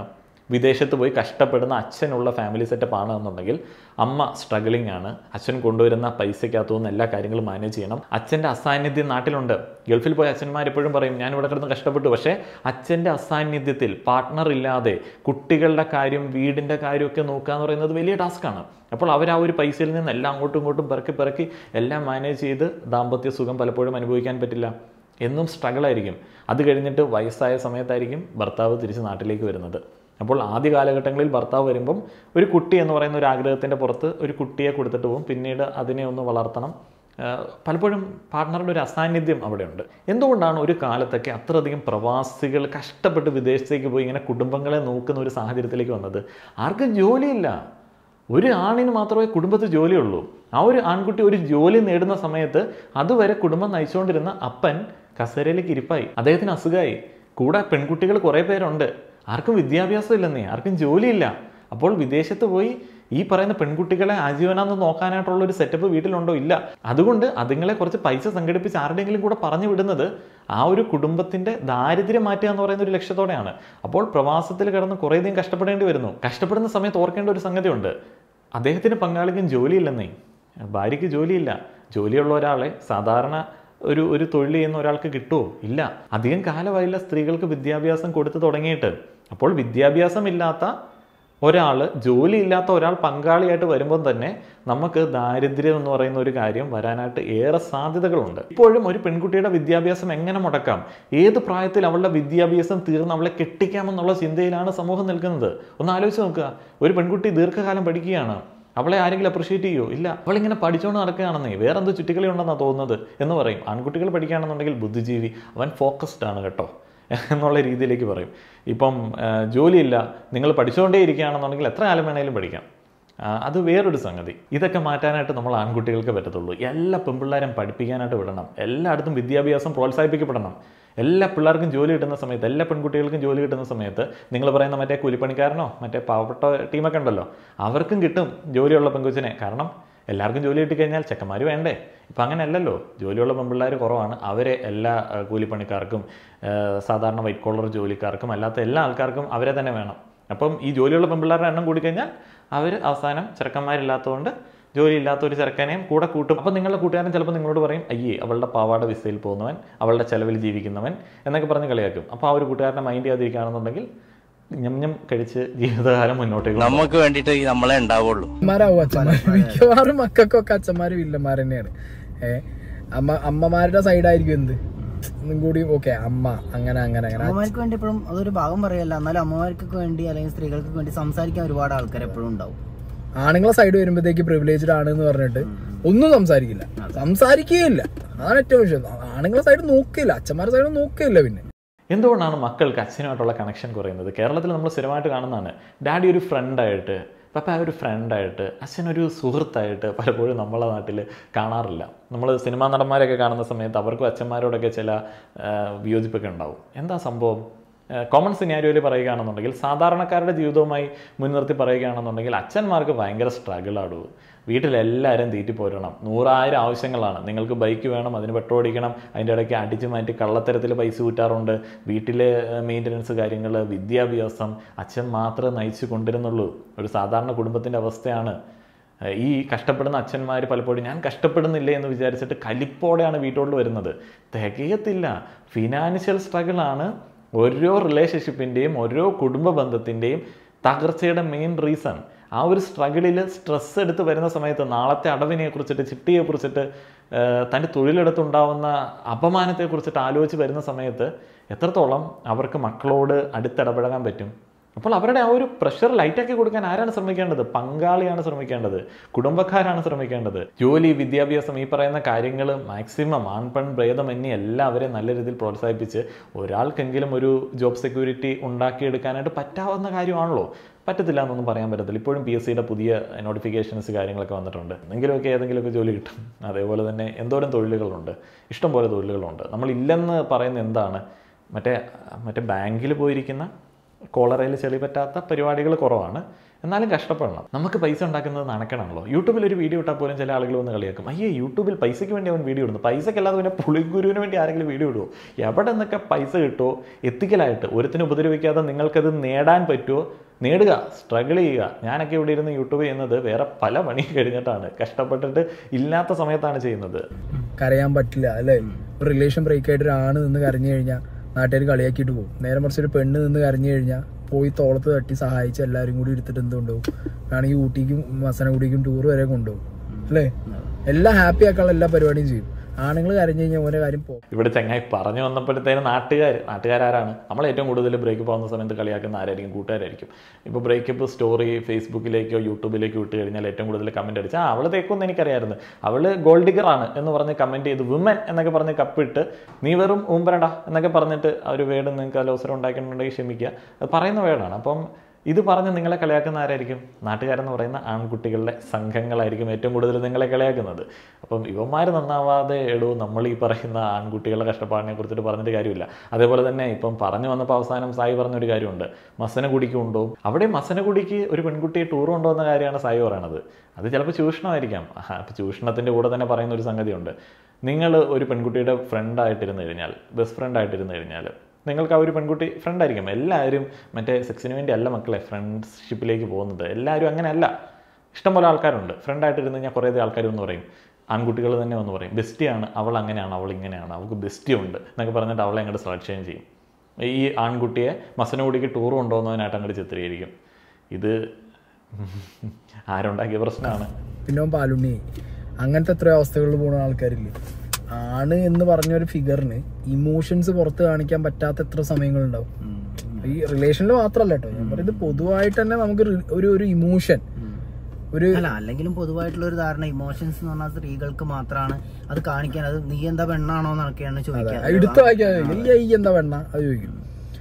Speaker 1: വിദേശത്ത് പോയി കഷ്ടപ്പെടുന്ന അച്ഛനുള്ള ഫാമിലി സെറ്റപ്പ് ആണ് എന്നുണ്ടെങ്കിൽ അമ്മ സ്ട്രഗിളിംഗ് ആണ് അച്ഛൻ കൊണ്ടുവരുന്ന പൈസയ്ക്കകത്തു നിന്ന് എല്ലാ കാര്യങ്ങളും മാനേജ് ചെയ്യണം അച്ഛൻ്റെ അസാന്നിധ്യം നാട്ടിലുണ്ട് ഗൾഫിൽ പോയ അച്ഛന്മാർ എപ്പോഴും പറയും ഞാൻ ഇവിടെ കിടന്ന് കഷ്ടപ്പെട്ടു പക്ഷേ അച്ഛൻ്റെ അസാന്നിധ്യത്തിൽ പാർട്ട്ണർ ഇല്ലാതെ കുട്ടികളുടെ കാര്യം വീടിൻ്റെ കാര്യമൊക്കെ നോക്കുക എന്ന് പറയുന്നത് വലിയ ടാസ്ക്കാണ് അപ്പോൾ അവർ ആ ഒരു പൈസയിൽ നിന്ന് എല്ലാം അങ്ങോട്ടും ഇങ്ങോട്ടും പിറക്കി പിറക്കി എല്ലാം മാനേജ് ചെയ്ത് ദാമ്പത്യ സുഖം പലപ്പോഴും അനുഭവിക്കാൻ പറ്റില്ല എന്നും സ്ട്രഗിൾ ആയിരിക്കും അത് കഴിഞ്ഞിട്ട് വയസ്സായ സമയത്തായിരിക്കും ഭർത്താവ് തിരിച്ച് നാട്ടിലേക്ക് വരുന്നത് അപ്പോൾ ആദ്യ കാലഘട്ടങ്ങളിൽ ഭർത്താവ് വരുമ്പം ഒരു കുട്ടി എന്ന് പറയുന്ന ഒരു ആഗ്രഹത്തിൻ്റെ പുറത്ത് ഒരു കുട്ടിയെ കൊടുത്തിട്ട് പോകും പിന്നീട് അതിനെ ഒന്ന് വളർത്തണം ആഹ് പലപ്പോഴും പാർട്ട്ണറുടെ ഒരു അസാന്നിധ്യം അവിടെയുണ്ട് എന്തുകൊണ്ടാണ് ഒരു കാലത്തൊക്കെ അത്രയധികം പ്രവാസികൾ കഷ്ടപ്പെട്ട് വിദേശത്തേക്ക് പോയി ഇങ്ങനെ കുടുംബങ്ങളെ നോക്കുന്ന ഒരു സാഹചര്യത്തിലേക്ക് വന്നത് ആർക്കും ജോലിയില്ല ഒരു ആണിന് മാത്രമേ കുടുംബത്തിൽ ജോലിയുള്ളൂ ആ ഒരു ആൺകുട്ടി ഒരു ജോലി നേടുന്ന സമയത്ത് അതുവരെ കുടുംബം നയിച്ചുകൊണ്ടിരുന്ന അപ്പൻ കസേരയിലേക്ക് ഇരിപ്പായി അദ്ദേഹത്തിന് അസുഖമായി കൂടെ പെൺകുട്ടികൾ കുറേ പേരുണ്ട് ആർക്കും വിദ്യാഭ്യാസം ഇല്ലെന്നേ ആർക്കും ജോലിയില്ല അപ്പോൾ വിദേശത്ത് പോയി ഈ പറയുന്ന പെൺകുട്ടികളെ ആജീവനാന്ന് നോക്കാനായിട്ടുള്ള ഒരു സെറ്റപ്പ് വീട്ടിലുണ്ടോ ഇല്ല അതുകൊണ്ട് അതുങ്ങളെ കുറച്ച് പൈസ സംഘടിപ്പിച്ച് ആരുടെയെങ്കിലും കൂടെ പറഞ്ഞു വിടുന്നത് ആ ഒരു കുടുംബത്തിന്റെ ദാരിദ്ര്യം മാറ്റുക എന്ന് പറയുന്ന ഒരു ലക്ഷ്യത്തോടെയാണ് അപ്പോൾ പ്രവാസത്തിൽ കിടന്ന് കുറേയധികം കഷ്ടപ്പെടേണ്ടി വരുന്നു കഷ്ടപ്പെടുന്ന സമയത്ത് ഓർക്കേണ്ട ഒരു സംഗതിയുണ്ട് അദ്ദേഹത്തിന് പങ്കാളിക്കും ജോലിയില്ലെന്നേ ഭാര്യയ്ക്ക് ജോലിയില്ല ജോലിയുള്ള ഒരാളെ സാധാരണ ഒരു ഒരു തൊഴിൽ ചെയ്യുന്ന ഒരാൾക്ക് കിട്ടുമോ ഇല്ല അധികം കാലമായില്ല സ്ത്രീകൾക്ക് വിദ്യാഭ്യാസം കൊടുത്തു തുടങ്ങിയിട്ട് അപ്പോൾ വിദ്യാഭ്യാസം ഇല്ലാത്ത ഒരാൾ ജോലിയില്ലാത്ത ഒരാൾ പങ്കാളിയായിട്ട് വരുമ്പോൾ തന്നെ നമുക്ക് ദാരിദ്ര്യം എന്ന് പറയുന്ന ഒരു കാര്യം വരാനായിട്ട് ഏറെ സാധ്യതകളുണ്ട് ഇപ്പോഴും ഒരു പെൺകുട്ടിയുടെ വിദ്യാഭ്യാസം എങ്ങനെ മുടക്കാം ഏത് പ്രായത്തിൽ അവളുടെ വിദ്യാഭ്യാസം തീർന്ന് അവളെ കെട്ടിക്കാമെന്നുള്ള ചിന്തയിലാണ് സമൂഹം നിൽക്കുന്നത് ഒന്ന് ആലോചിച്ച് നോക്കുക ഒരു പെൺകുട്ടി ദീർഘകാലം പഠിക്കുകയാണ് അവളെ ആരെങ്കിലും അപ്രിഷ്യേറ്റ് ചെയ്യോ ഇല്ല അവളിങ്ങനെ പഠിച്ചുകൊണ്ട് നടക്കുകയാണെന്നേ വേറെ എന്തോ ചുറ്റിക്കളി ഉണ്ടെന്നാണ് തോന്നുന്നത് എന്ന് പറയും ആൺകുട്ടികൾ പഠിക്കുകയാണെന്നുണ്ടെങ്കിൽ ബുദ്ധിജീവി അവൻ ഫോക്കസ്ഡ് ആണ് കേട്ടോ എന്നുള്ള രീതിയിലേക്ക് പറയും ഇപ്പം ആ, ജോലിയില്ല നിങ്ങൾ പഠിച്ചുകൊണ്ടേ ഇരിക്കുകയാണെന്നുണ്ടെങ്കിൽ എത്ര കാലം വേണേലും പഠിക്കാം ആ, അത് വേറൊരു സംഗതി ഇതൊക്കെ മാറ്റാനായിട്ട് നമ്മൾ ആൺകുട്ടികൾക്ക് പറ്റത്തുള്ളൂ എല്ലാ പെൺപിള്ളേരും പഠിപ്പിക്കാനായിട്ട് വിടണം എല്ലായിടത്തും വിദ്യാഭ്യാസം പ്രോത്സാഹിപ്പിക്കപ്പെടണം എല്ലാ പിള്ളേർക്കും ജോലി കിട്ടുന്ന സമയത്ത് എല്ലാ പെൺകുട്ടികൾക്കും ജോലി കിട്ടുന്ന സമയത്ത് നിങ്ങൾ പറയുന്ന മറ്റേ കൂലിപ്പണിക്കാരനോ മറ്റേ പാവപ്പെട്ട ടീമൊക്കെ ഉണ്ടല്ലോ അവർക്കും കിട്ടും ജോലിയുള്ള പെൺകുച്ചിനെ കാരണം എല്ലാവർക്കും ജോലി കിട്ടിക്കഴിഞ്ഞാൽ ചെക്കന്മാർ വേണ്ടേ ഇപ്പം അങ്ങനെയല്ലല്ലോ ജോലിയുള്ള പെൺപിള്ളേർ കുറവാണ് അവരെ എല്ലാ ആ, കൂലിപ്പണിക്കാർക്കും ആ, സാധാരണ വൈറ്റ് കോളർ ജോലിക്കാർക്കും അല്ലാത്ത എല്ലാ ആൾക്കാർക്കും അവരെ തന്നെ വേണം അപ്പം ഈ ജോലിയുള്ള പെൺപിള്ളേരുടെ എണ്ണം കൂടിക്കഴിഞ്ഞാൽ അവർ അവസാനം ചെറുക്കന്മാരില്ലാത്തതുകൊണ്ട് ജോലി ഇല്ലാത്ത ഒരു ചെറുക്കനെയും കൂടെ കൂട്ടും അപ്പം നിങ്ങളുടെ കൂട്ടുകാരൻ ചിലപ്പോൾ നിങ്ങളോട് പറയും അയ്യേ അവളുടെ പാവാട വിസയിൽ പോകുന്നവൻ അവളുടെ ചെലവിൽ ജീവിക്കുന്നവൻ എന്നൊക്കെ പറഞ്ഞ് കളിയാക്കും അപ്പോൾ ആ ഒരു കൂട്ടുകാരനെ മൈൻഡ് ചെയ്യാതിരിക്കുകയാണെന്നുണ്ടെങ്കിൽ ഞം ഞം കഴിച്ച് ജീവിതകാലം മുന്നോട്ടേക്ക് കൊണ്ടുപോകാം.
Speaker 5: നമുക്ക് വേണ്ടിയിട്ട് ഈ നമ്മളെ ഉണ്ടാവുള്ളൂ
Speaker 3: അമ്മമാരാവും അച്ഛന്മാർ മിക്കവാറും മക്കൾക്കൊക്കെ അച്ഛന്മാര് വില്ലന്മാർ തന്നെയാണ് ഏ അമ്മ അമ്മമാരുടെ സൈഡായിരിക്കും എന്ത് ഒന്നും കൂടി ഓക്കെ അമ്മ അങ്ങനെ അങ്ങനെ അങ്ങനെ
Speaker 4: അമ്മമാർക്ക് വേണ്ടി എപ്പോഴും അതൊരു ഭാഗം പറയല്ല എന്നാലും അമ്മമാർക്കൊക്കെ വേണ്ടി അല്ലെങ്കിൽ സ്ത്രീകൾക്ക് വേണ്ടി സംസാരിക്കാൻ ഒരുപാട് ആൾക്കാർ എപ്പോഴും ഉണ്ടാവും
Speaker 3: ആണുങ്ങളെ സൈഡ് വരുമ്പോഴത്തേക്ക് പ്രിവിലേജ്ഡ് ആണ് എന്ന് പറഞ്ഞിട്ട് ഒന്നും സംസാരിക്കില്ല സംസാരിക്കുകയില്ല അതാണ് ഏറ്റവും വിഷയം ആണുങ്ങളെ സൈഡ് നോക്കില്ല അച്ഛന്മാരുടെ സൈഡ് നോക്കില്ല പിന്നെ
Speaker 1: എന്തുകൊണ്ടാണ് മക്കൾക്ക് അച്ഛനുമായിട്ടുള്ള കണക്ഷൻ കുറയുന്നത് കേരളത്തിൽ നമ്മൾ സ്ഥിരമായിട്ട് കാണുന്നതാണ് ഡാഡി ഒരു ഫ്രണ്ടായിട്ട് പപ്പ ഒരു ഫ്രണ്ടായിട്ട് അച്ഛനൊരു സുഹൃത്തായിട്ട് പലപ്പോഴും നമ്മളെ നാട്ടിൽ കാണാറില്ല നമ്മൾ സിനിമാ നടന്മാരൊക്കെ കാണുന്ന സമയത്ത് അവർക്കും അച്ഛന്മാരോടൊക്കെ ചില ആ, വിയോജിപ്പൊക്കെ ഉണ്ടാവും എന്താ സംഭവം കോമൺ സിനാരിയോയിൽ പറയുകയാണെന്നുണ്ടെങ്കിൽ സാധാരണക്കാരുടെ ജീവിതവുമായി മുൻനിർത്തി പറയുകയാണെന്നുണ്ടെങ്കിൽ അച്ഛന്മാർക്ക് ഭയങ്കര സ്ട്രഗിൾ ആടും വീട്ടിലെല്ലാവരും തീറ്റി പോരണം നൂറായിരം ആവശ്യങ്ങളാണ് നിങ്ങൾക്ക് ബൈക്ക് വേണം അതിന് പെട്രോൾ അടിക്കണം അതിൻ്റെ ഇടയ്ക്ക് അടിച്ചു മാറ്റി കള്ളത്തരത്തിൽ പൈസ കൂട്ടാറുണ്ട് വീട്ടിലെ മെയിൻ്റനൻസ് കാര്യങ്ങൾ വിദ്യാഭ്യാസം അച്ഛൻ മാത്രമേ നയിച്ചു കൊണ്ടിരുന്നുള്ളൂ ഒരു സാധാരണ കുടുംബത്തിൻ്റെ അവസ്ഥയാണ് ഏഹ് ഈ കഷ്ടപ്പെടുന്ന അച്ഛന്മാർ പലപ്പോഴും ഞാൻ കഷ്ടപ്പെടുന്നില്ലേ എന്ന് വിചാരിച്ചിട്ട് കലിപ്പോടെയാണ് വീട്ടോട്ട് വരുന്നത് തികയത്തില്ല ഫിനാൻഷ്യൽ സ്ട്രഗിളാണ് ഓരോ റിലേഷൻഷിപ്പിൻ്റെയും ഓരോ കുടുംബ ബന്ധത്തിൻ്റെയും തകർച്ചയുടെ മെയിൻ റീസൺ ആ ഒരു സ്ട്രഗിളിൽ സ്ട്രെസ് എടുത്ത് വരുന്ന സമയത്ത് നാളത്തെ അടവിനെ കുറിച്ചിട്ട് ചിട്ടിയെ കുറിച്ചിട്ട് ഏഹ് തൻ്റെ തൊഴിലെടുത്തുണ്ടാവുന്ന അപമാനത്തെ കുറിച്ചിട്ട് ആലോചിച്ച് വരുന്ന സമയത്ത് എത്രത്തോളം അവർക്ക് മക്കളോട് അടുത്തിടപഴകാൻ പറ്റും അപ്പോൾ അവരുടെ ആ ഒരു പ്രഷർ ലൈറ്റാക്കി കൊടുക്കാൻ ആരാണ് ശ്രമിക്കേണ്ടത് പങ്കാളിയാണ് ശ്രമിക്കേണ്ടത് കുടുംബക്കാരാണ് ശ്രമിക്കേണ്ടത് ജോലി വിദ്യാഭ്യാസം ഈ പറയുന്ന കാര്യങ്ങൾ മാക്സിമം ആൺപെൺ ഭേദമന്യേ എല്ലാവരെയും നല്ല രീതിയിൽ പ്രോത്സാഹിപ്പിച്ച് ഒരാൾക്കെങ്കിലും ഒരു ജോബ് സെക്യൂരിറ്റി ഉണ്ടാക്കിയെടുക്കാനായിട്ട് പറ്റാവുന്ന കാര്യമാണല്ലോ പറ്റത്തില്ല എന്നൊന്നും പറയാൻ പറ്റത്തില്ല ഇപ്പോഴും പി എസ് സിയുടെ പുതിയ നോട്ടിഫിക്കേഷൻസ് കാര്യങ്ങളൊക്കെ വന്നിട്ടുണ്ട് എന്തെങ്കിലുമൊക്കെ ഏതെങ്കിലുമൊക്കെ ജോലി കിട്ടും അതേപോലെ തന്നെ എന്തോരം തൊഴിലുകളുണ്ട് ഇഷ്ടംപോലെ തൊഴിലുകളുണ്ട് നമ്മൾ ഇല്ലെന്ന് പറയുന്ന എന്താണ് മറ്റേ മറ്റേ ബാങ്കിൽ പോയിരിക്കുന്ന കോളറയിൽ ചെളി പറ്റാത്ത പരിപാടികൾ കുറവാണ് എന്നാലും കഷ്ടപ്പെടണം നമുക്ക് പൈസ ഉണ്ടാക്കുന്നത് നടക്കണമല്ലോ യൂട്യൂബിൽ ഒരു വീഡിയോ ഇട്ടാൽ പോലും ചില ആളുകൾ വന്ന് കളിയാക്കും അയ്യേ യൂട്യൂബിൽ പൈസയ്ക്ക് വേണ്ടി അവൻ വീഡിയോ ഇടുന്നു പൈസയ്ക്കല്ലാതെ പിന്നെ പുളിഗുരുവിന് വേണ്ടി ആരെങ്കിലും വീഡിയോ ഇടുമോ എവിടെ നിന്നൊക്കെ പൈസ കിട്ടുമോ എത്തിക്കലായിട്ട് ഒരുത്തിന് ഉപദ്രവിക്കാതെ നിങ്ങൾക്കത് നേടാൻ പറ്റുമോ നേടുക സ്ട്രഗിൾ ചെയ്യുക ഞാനൊക്കെ ഇവിടെ ഇരുന്ന് യൂട്യൂബ് ചെയ്യുന്നത് വേറെ പല പണി കഴിഞ്ഞിട്ടാണ് കഷ്ടപ്പെട്ടിട്ട് ഇല്ലാത്ത സമയത്താണ് ചെയ്യുന്നത്
Speaker 3: കരയാൻ പറ്റില്ല അല്ലേ ഒരു റിലേഷൻ ബ്രേക്ക് ആയിട്ട് ഒരാണ് നിന്ന് കരഞ്ഞു കഴിഞ്ഞാൽ നാട്ടുകാർ കളിയാക്കിയിട്ട് പോകും നേരെ മറിച്ച് ഒരു പെണ്ണ് നിന്ന് കരഞ്ഞു കഴിഞ്ഞാൽ പോയി തോളത്ത് തട്ടി സഹായിച്ച് എല്ലാവരും കൂടി എടുത്തിട്ട് എന്ത് കൊണ്ടുപോകും വേണമെങ്കിൽ ഊട്ടിക്കും മസനഗുഡിക്കും ടൂർ വരെ കൊണ്ടുപോകും അല്ലേ എല്ലാം ഹാപ്പി ആക്കാനുള്ള എല്ലാ പരിപാടിയും ചെയ്യും ആണുങ്ങൾ കരഞ്ഞു കഴിഞ്ഞാൽ ഓരോ കാര്യം പോകും
Speaker 1: ഇവിടെ ചങ്ങായി പറഞ്ഞു വന്നപ്പോഴത്തേനും നാട്ടുകാർ നാട്ടുകാരാരാണ് നമ്മൾ ഏറ്റവും കൂടുതൽ ബ്രേക്കപ്പ് പോകുന്ന സമയത്ത് കളിയാക്കുന്ന ആരായിരിക്കും കൂട്ടുകാരായിരിക്കും ഇപ്പോൾ ബ്രേക്കപ്പ് സ്റ്റോറി ഫേസ്ബുക്കിലേക്കോ യൂട്യൂബിലേക്കോ ഇട്ട് കഴിഞ്ഞാൽ ഏറ്റവും കൂടുതൽ കമൻറ്റ് അടിച്ച് ആ അവൾ തേക്കുമെന്ന് എനിക്കറിയാമായിരുന്നു അവൾ ഗോൾഡ് ഡിഗറാണ് എന്ന് പറഞ്ഞ് കമൻറ്റ് ചെയ്ത് വിമൻ എന്നൊക്കെ പറഞ്ഞ് കപ്പിട്ട് നീ വെറും ഊമ്പരണ്ട എന്നൊക്കെ പറഞ്ഞിട്ട് ആ ഒരു വേർഡ് നിങ്ങൾക്ക് അലോസരം ഉണ്ടാക്കിയിട്ടുണ്ടെങ്കിൽ ക്ഷമിക്കുക അത് പറയുന്ന വേർഡാണ് അപ്പം ഇത് പറഞ്ഞ് നിങ്ങളെ കളിയാക്കുന്ന ആരായിരിക്കും നാട്ടുകാരെന്ന് പറയുന്ന ആൺകുട്ടികളുടെ സംഘങ്ങളായിരിക്കും ഏറ്റവും കൂടുതൽ നിങ്ങളെ കളിയാക്കുന്നത് അപ്പം ഇവന്മാർ നന്നാവാതെ എടോ നമ്മൾ ഈ പറയുന്ന ആൺകുട്ടികളുടെ കഷ്ടപ്പാടിനെ കുറിച്ചിട്ട് പറഞ്ഞിട്ട് കാര്യമില്ല അതേപോലെ തന്നെ ഇപ്പം പറഞ്ഞു വന്നപ്പോൾ അവസാനം സായി പറഞ്ഞൊരു കാര്യമുണ്ട് മസനഗുടിക്ക് ഉണ്ടോ അവിടെ മസനഗുടിക്ക് ഒരു പെൺകുട്ടിയെ ടൂർ കൊണ്ടുവന്ന കാര്യമാണ് സായി പറയണത് അത് ചിലപ്പോൾ ചൂഷണമായിരിക്കാം അപ്പോൾ ചൂഷണത്തിൻ്റെ കൂടെ തന്നെ പറയുന്ന ഒരു സംഗതിയുണ്ട് നിങ്ങൾ ഒരു പെൺകുട്ടിയുടെ ഫ്രണ്ടായിട്ടിരുന്ന് കഴിഞ്ഞാൽ ബെസ്റ്റ് ഫ്രണ്ടായിട്ടിരുന്ന് കഴിഞ്ഞാൽ നിങ്ങൾക്ക് ആ ഒരു പെൺകുട്ടി ഫ്രണ്ട് ആയിരിക്കും എല്ലാവരും മറ്റേ സെക്സിന് വേണ്ടി അല്ല മക്കളെ ഫ്രണ്ട്ഷിപ്പിലേക്ക് പോകുന്നത് എല്ലാവരും അങ്ങനെയല്ല ഇഷ്ടംപോലെ ആൾക്കാരുണ്ട് ഫ്രണ്ടായിട്ടിരുന്ന് കഴിഞ്ഞാൽ കുറേ ആൾക്കാർ എന്ന് പറയും ആൺകുട്ടികൾ തന്നെ വന്ന് പറയും ബെസ്റ്റിയാണ് അവൾ അങ്ങനെയാണ് അവൾ ഇങ്ങനെയാണ് അവൾക്ക് ബെസ്റ്റി ഉണ്ട് എന്നൊക്കെ പറഞ്ഞിട്ട് അവളെ അങ്ങോട്ട് സെലക്ട് ചെയ്യുകയും ചെയ്യും ഈ ആൺകുട്ടിയെ മസനഗുടിക്ക് ടൂർ കൊണ്ടുപോകുന്നതിനായിട്ട് അങ്ങോട്ട് ചിത്രീകരിക്കും ഇത് ആരുണ്ടാക്കിയ പ്രശ്നമാണ്
Speaker 3: പിന്നെ അവൻ പാലുണ്ണി അങ്ങനത്തെ എത്രയോ അവസ്ഥകളിൽ പോകുന്ന ആൾക്കാരില്ലേ ആണ് എന്ന് പറഞ്ഞ ഒരു ഫിഗറിന് ഇമോഷൻസ് പുറത്ത് കാണിക്കാൻ പറ്റാത്ത എത്ര സമയങ്ങളുണ്ടാവും ഈ റിലേഷനിൽ മാത്രമല്ല കേട്ടോ ഞാൻ പറയുന്നത് പൊതുവായിട്ട് തന്നെ നമുക്ക് റി- ഒരു ഒരു ഇമോഷൻ ഒരു
Speaker 4: അല്ല അല്ലെങ്കിലും പൊതുവായിട്ടുള്ള ഒരു ധാരണ ഇമോഷൻസ് എന്ന് പറഞ്ഞാൽ സ്ത്രീകൾക്ക് മാത്രമാണ് അത് കാണിക്കാൻ അത് നീ എന്താ പെണ്ണാണോ എന്നൊക്കെയാണ് ചോദിക്കുക
Speaker 3: എടുത്തു വായിക്കാൻ ഈ ഐ എന്താ വേണ്ട അത് ചോദിക്കും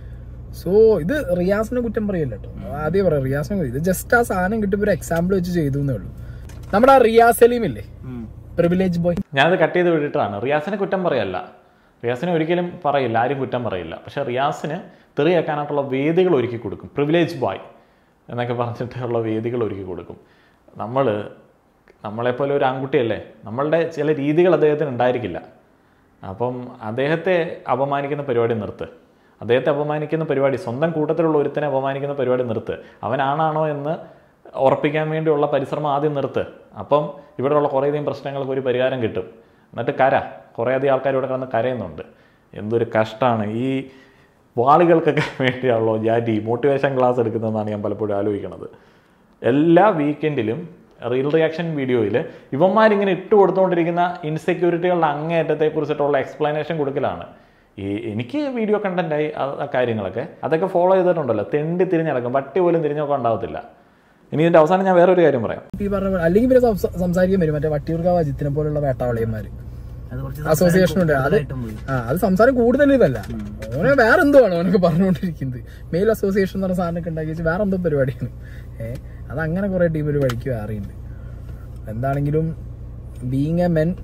Speaker 3: സോ ഇത് റിയാസിനെ കുറ്റം പറയല്ല കേട്ടോ ആദ്യം പറയാം റിയാസിനെ കുറ്റം- ഇത് ജസ്റ്റ് ആ സാധനം കിട്ടിയപ്പോൾ ഒരു എക്സാമ്പിൾ വെച്ച് ചെയ്തു എന്നേ ഉള്ളൂ നമ്മുടെ ആ റിയാസ് സലീം ഇല്ലേ
Speaker 4: ഉം.
Speaker 3: പ്രിവിലേജ് ബോയ്
Speaker 1: ഞാനത് കട്ട് ചെയ്ത് വിട്ടിട്ടാണ് റിയാസിനെ കുറ്റം പറയല്ല റിയാസിനെ ഒരിക്കലും പറയില്ല ആരും കുറ്റം പറയില്ല പക്ഷേ റിയാസിന് തെറിയാക്കാനായിട്ടുള്ള വേദികൾ ഒരുക്കി കൊടുക്കും പ്രിവിലേജ് ബോയ് എന്നൊക്കെ പറഞ്ഞിട്ടുള്ള വേദികൾ ഒരുക്കി കൊടുക്കും നമ്മൾ നമ്മളെപ്പോലെ ഒരു ആൺകുട്ടിയല്ലേ നമ്മളുടെ ചില രീതികൾ അദ്ദേഹത്തിന് ഉണ്ടായിരിക്കില്ല അപ്പം അദ്ദേഹത്തെ അപമാനിക്കുന്ന പരിപാടി നിർത്ത് അദ്ദേഹത്തെ അപമാനിക്കുന്ന പരിപാടി സ്വന്തം കൂട്ടത്തിലുള്ള ഒരുത്തനെ അപമാനിക്കുന്ന പരിപാടി നിർത്ത് അവനാണാണോ എന്ന് ഉറപ്പിക്കാൻ വേണ്ടിയുള്ള പരിശ്രമം ആദ്യം നിർത്ത് അപ്പം ഇവിടെയുള്ള കുറേയധികം പ്രശ്നങ്ങൾക്ക് ഒരു പരിഹാരം കിട്ടും എന്നിട്ട് കര കുറേയധികം ആൾക്കാർ ഇവിടെ കിടന്ന് കരയുന്നുണ്ട് എന്തൊരു കഷ്ടമാണ് ഈ വാളുകൾക്കൊക്കെ വേണ്ടിയാണല്ലോ ഞാൻ ഈ മോട്ടിവേഷൻ ക്ലാസ് എടുക്കുന്നതെന്നാണ് ഞാൻ പലപ്പോഴും ആലോചിക്കുന്നത് എല്ലാ വീക്കെൻഡിലും റീൽ റിയാക്ഷൻ വീഡിയോയിൽ ഇവന്മാരിങ്ങനെ ഇട്ട് കൊടുത്തുകൊണ്ടിരിക്കുന്ന ഇൻസെക്യൂരിറ്റികളുടെ അങ്ങേയറ്റത്തെ കുറിച്ചിട്ടുള്ള എക്സ്പ്ലനേഷൻ കൊടുക്കലാണ് ഈ എനിക്ക് വീഡിയോ കണ്ടന്റായി ആ കാര്യങ്ങളൊക്കെ അതൊക്കെ ഫോളോ ചെയ്തിട്ടുണ്ടല്ലോ തെണ്ടി തിരിഞ്ഞിടക്കും പട്ടി പോലും തിരിഞ്ഞൊക്കെ ഉണ്ടാവത്തില്ല ഇനി ഇതിന്റെ അവസാനം ഞാൻ വേറൊരു കാര്യം പറയാം
Speaker 3: ഈ പറഞ്ഞ പോലെ- അല്ലെങ്കിൽ പിന്നെ സംസ- സംസാരിക്കാൻ വരും മറ്റേ വട്ടിയൂർക്കാവ് അജിത്തിനെ പോലുള്ള വേട്ടാവളിയന്മാര്
Speaker 4: അത് കുറച്ച്
Speaker 3: അസോസിയേഷൻ ഉണ്ട് അത്
Speaker 4: കൂടുതലായിട്ടും പോയി
Speaker 3: ആ അത് സംസാരം കൂടുതൽ ഇതല്ല ഓനെ വേറെ എന്തോ ആണ് ഓനൊക്കെ പറഞ്ഞുകൊണ്ടിരിക്കുന്നത് മെയിൽ അസോസിയേഷൻ എന്ന് പറഞ്ഞ സാധനമൊക്കെ ഉണ്ടാക്കി വെച്ച് വേറെ എന്തോ പരിപാടിയാണ് ഏഹ് അത് അങ്ങനെ കുറെ ടീം ഒരു വഴിക്ക് വേറെയുണ്ട് എന്താണെങ്കിലും ബീങ് എ മെൻ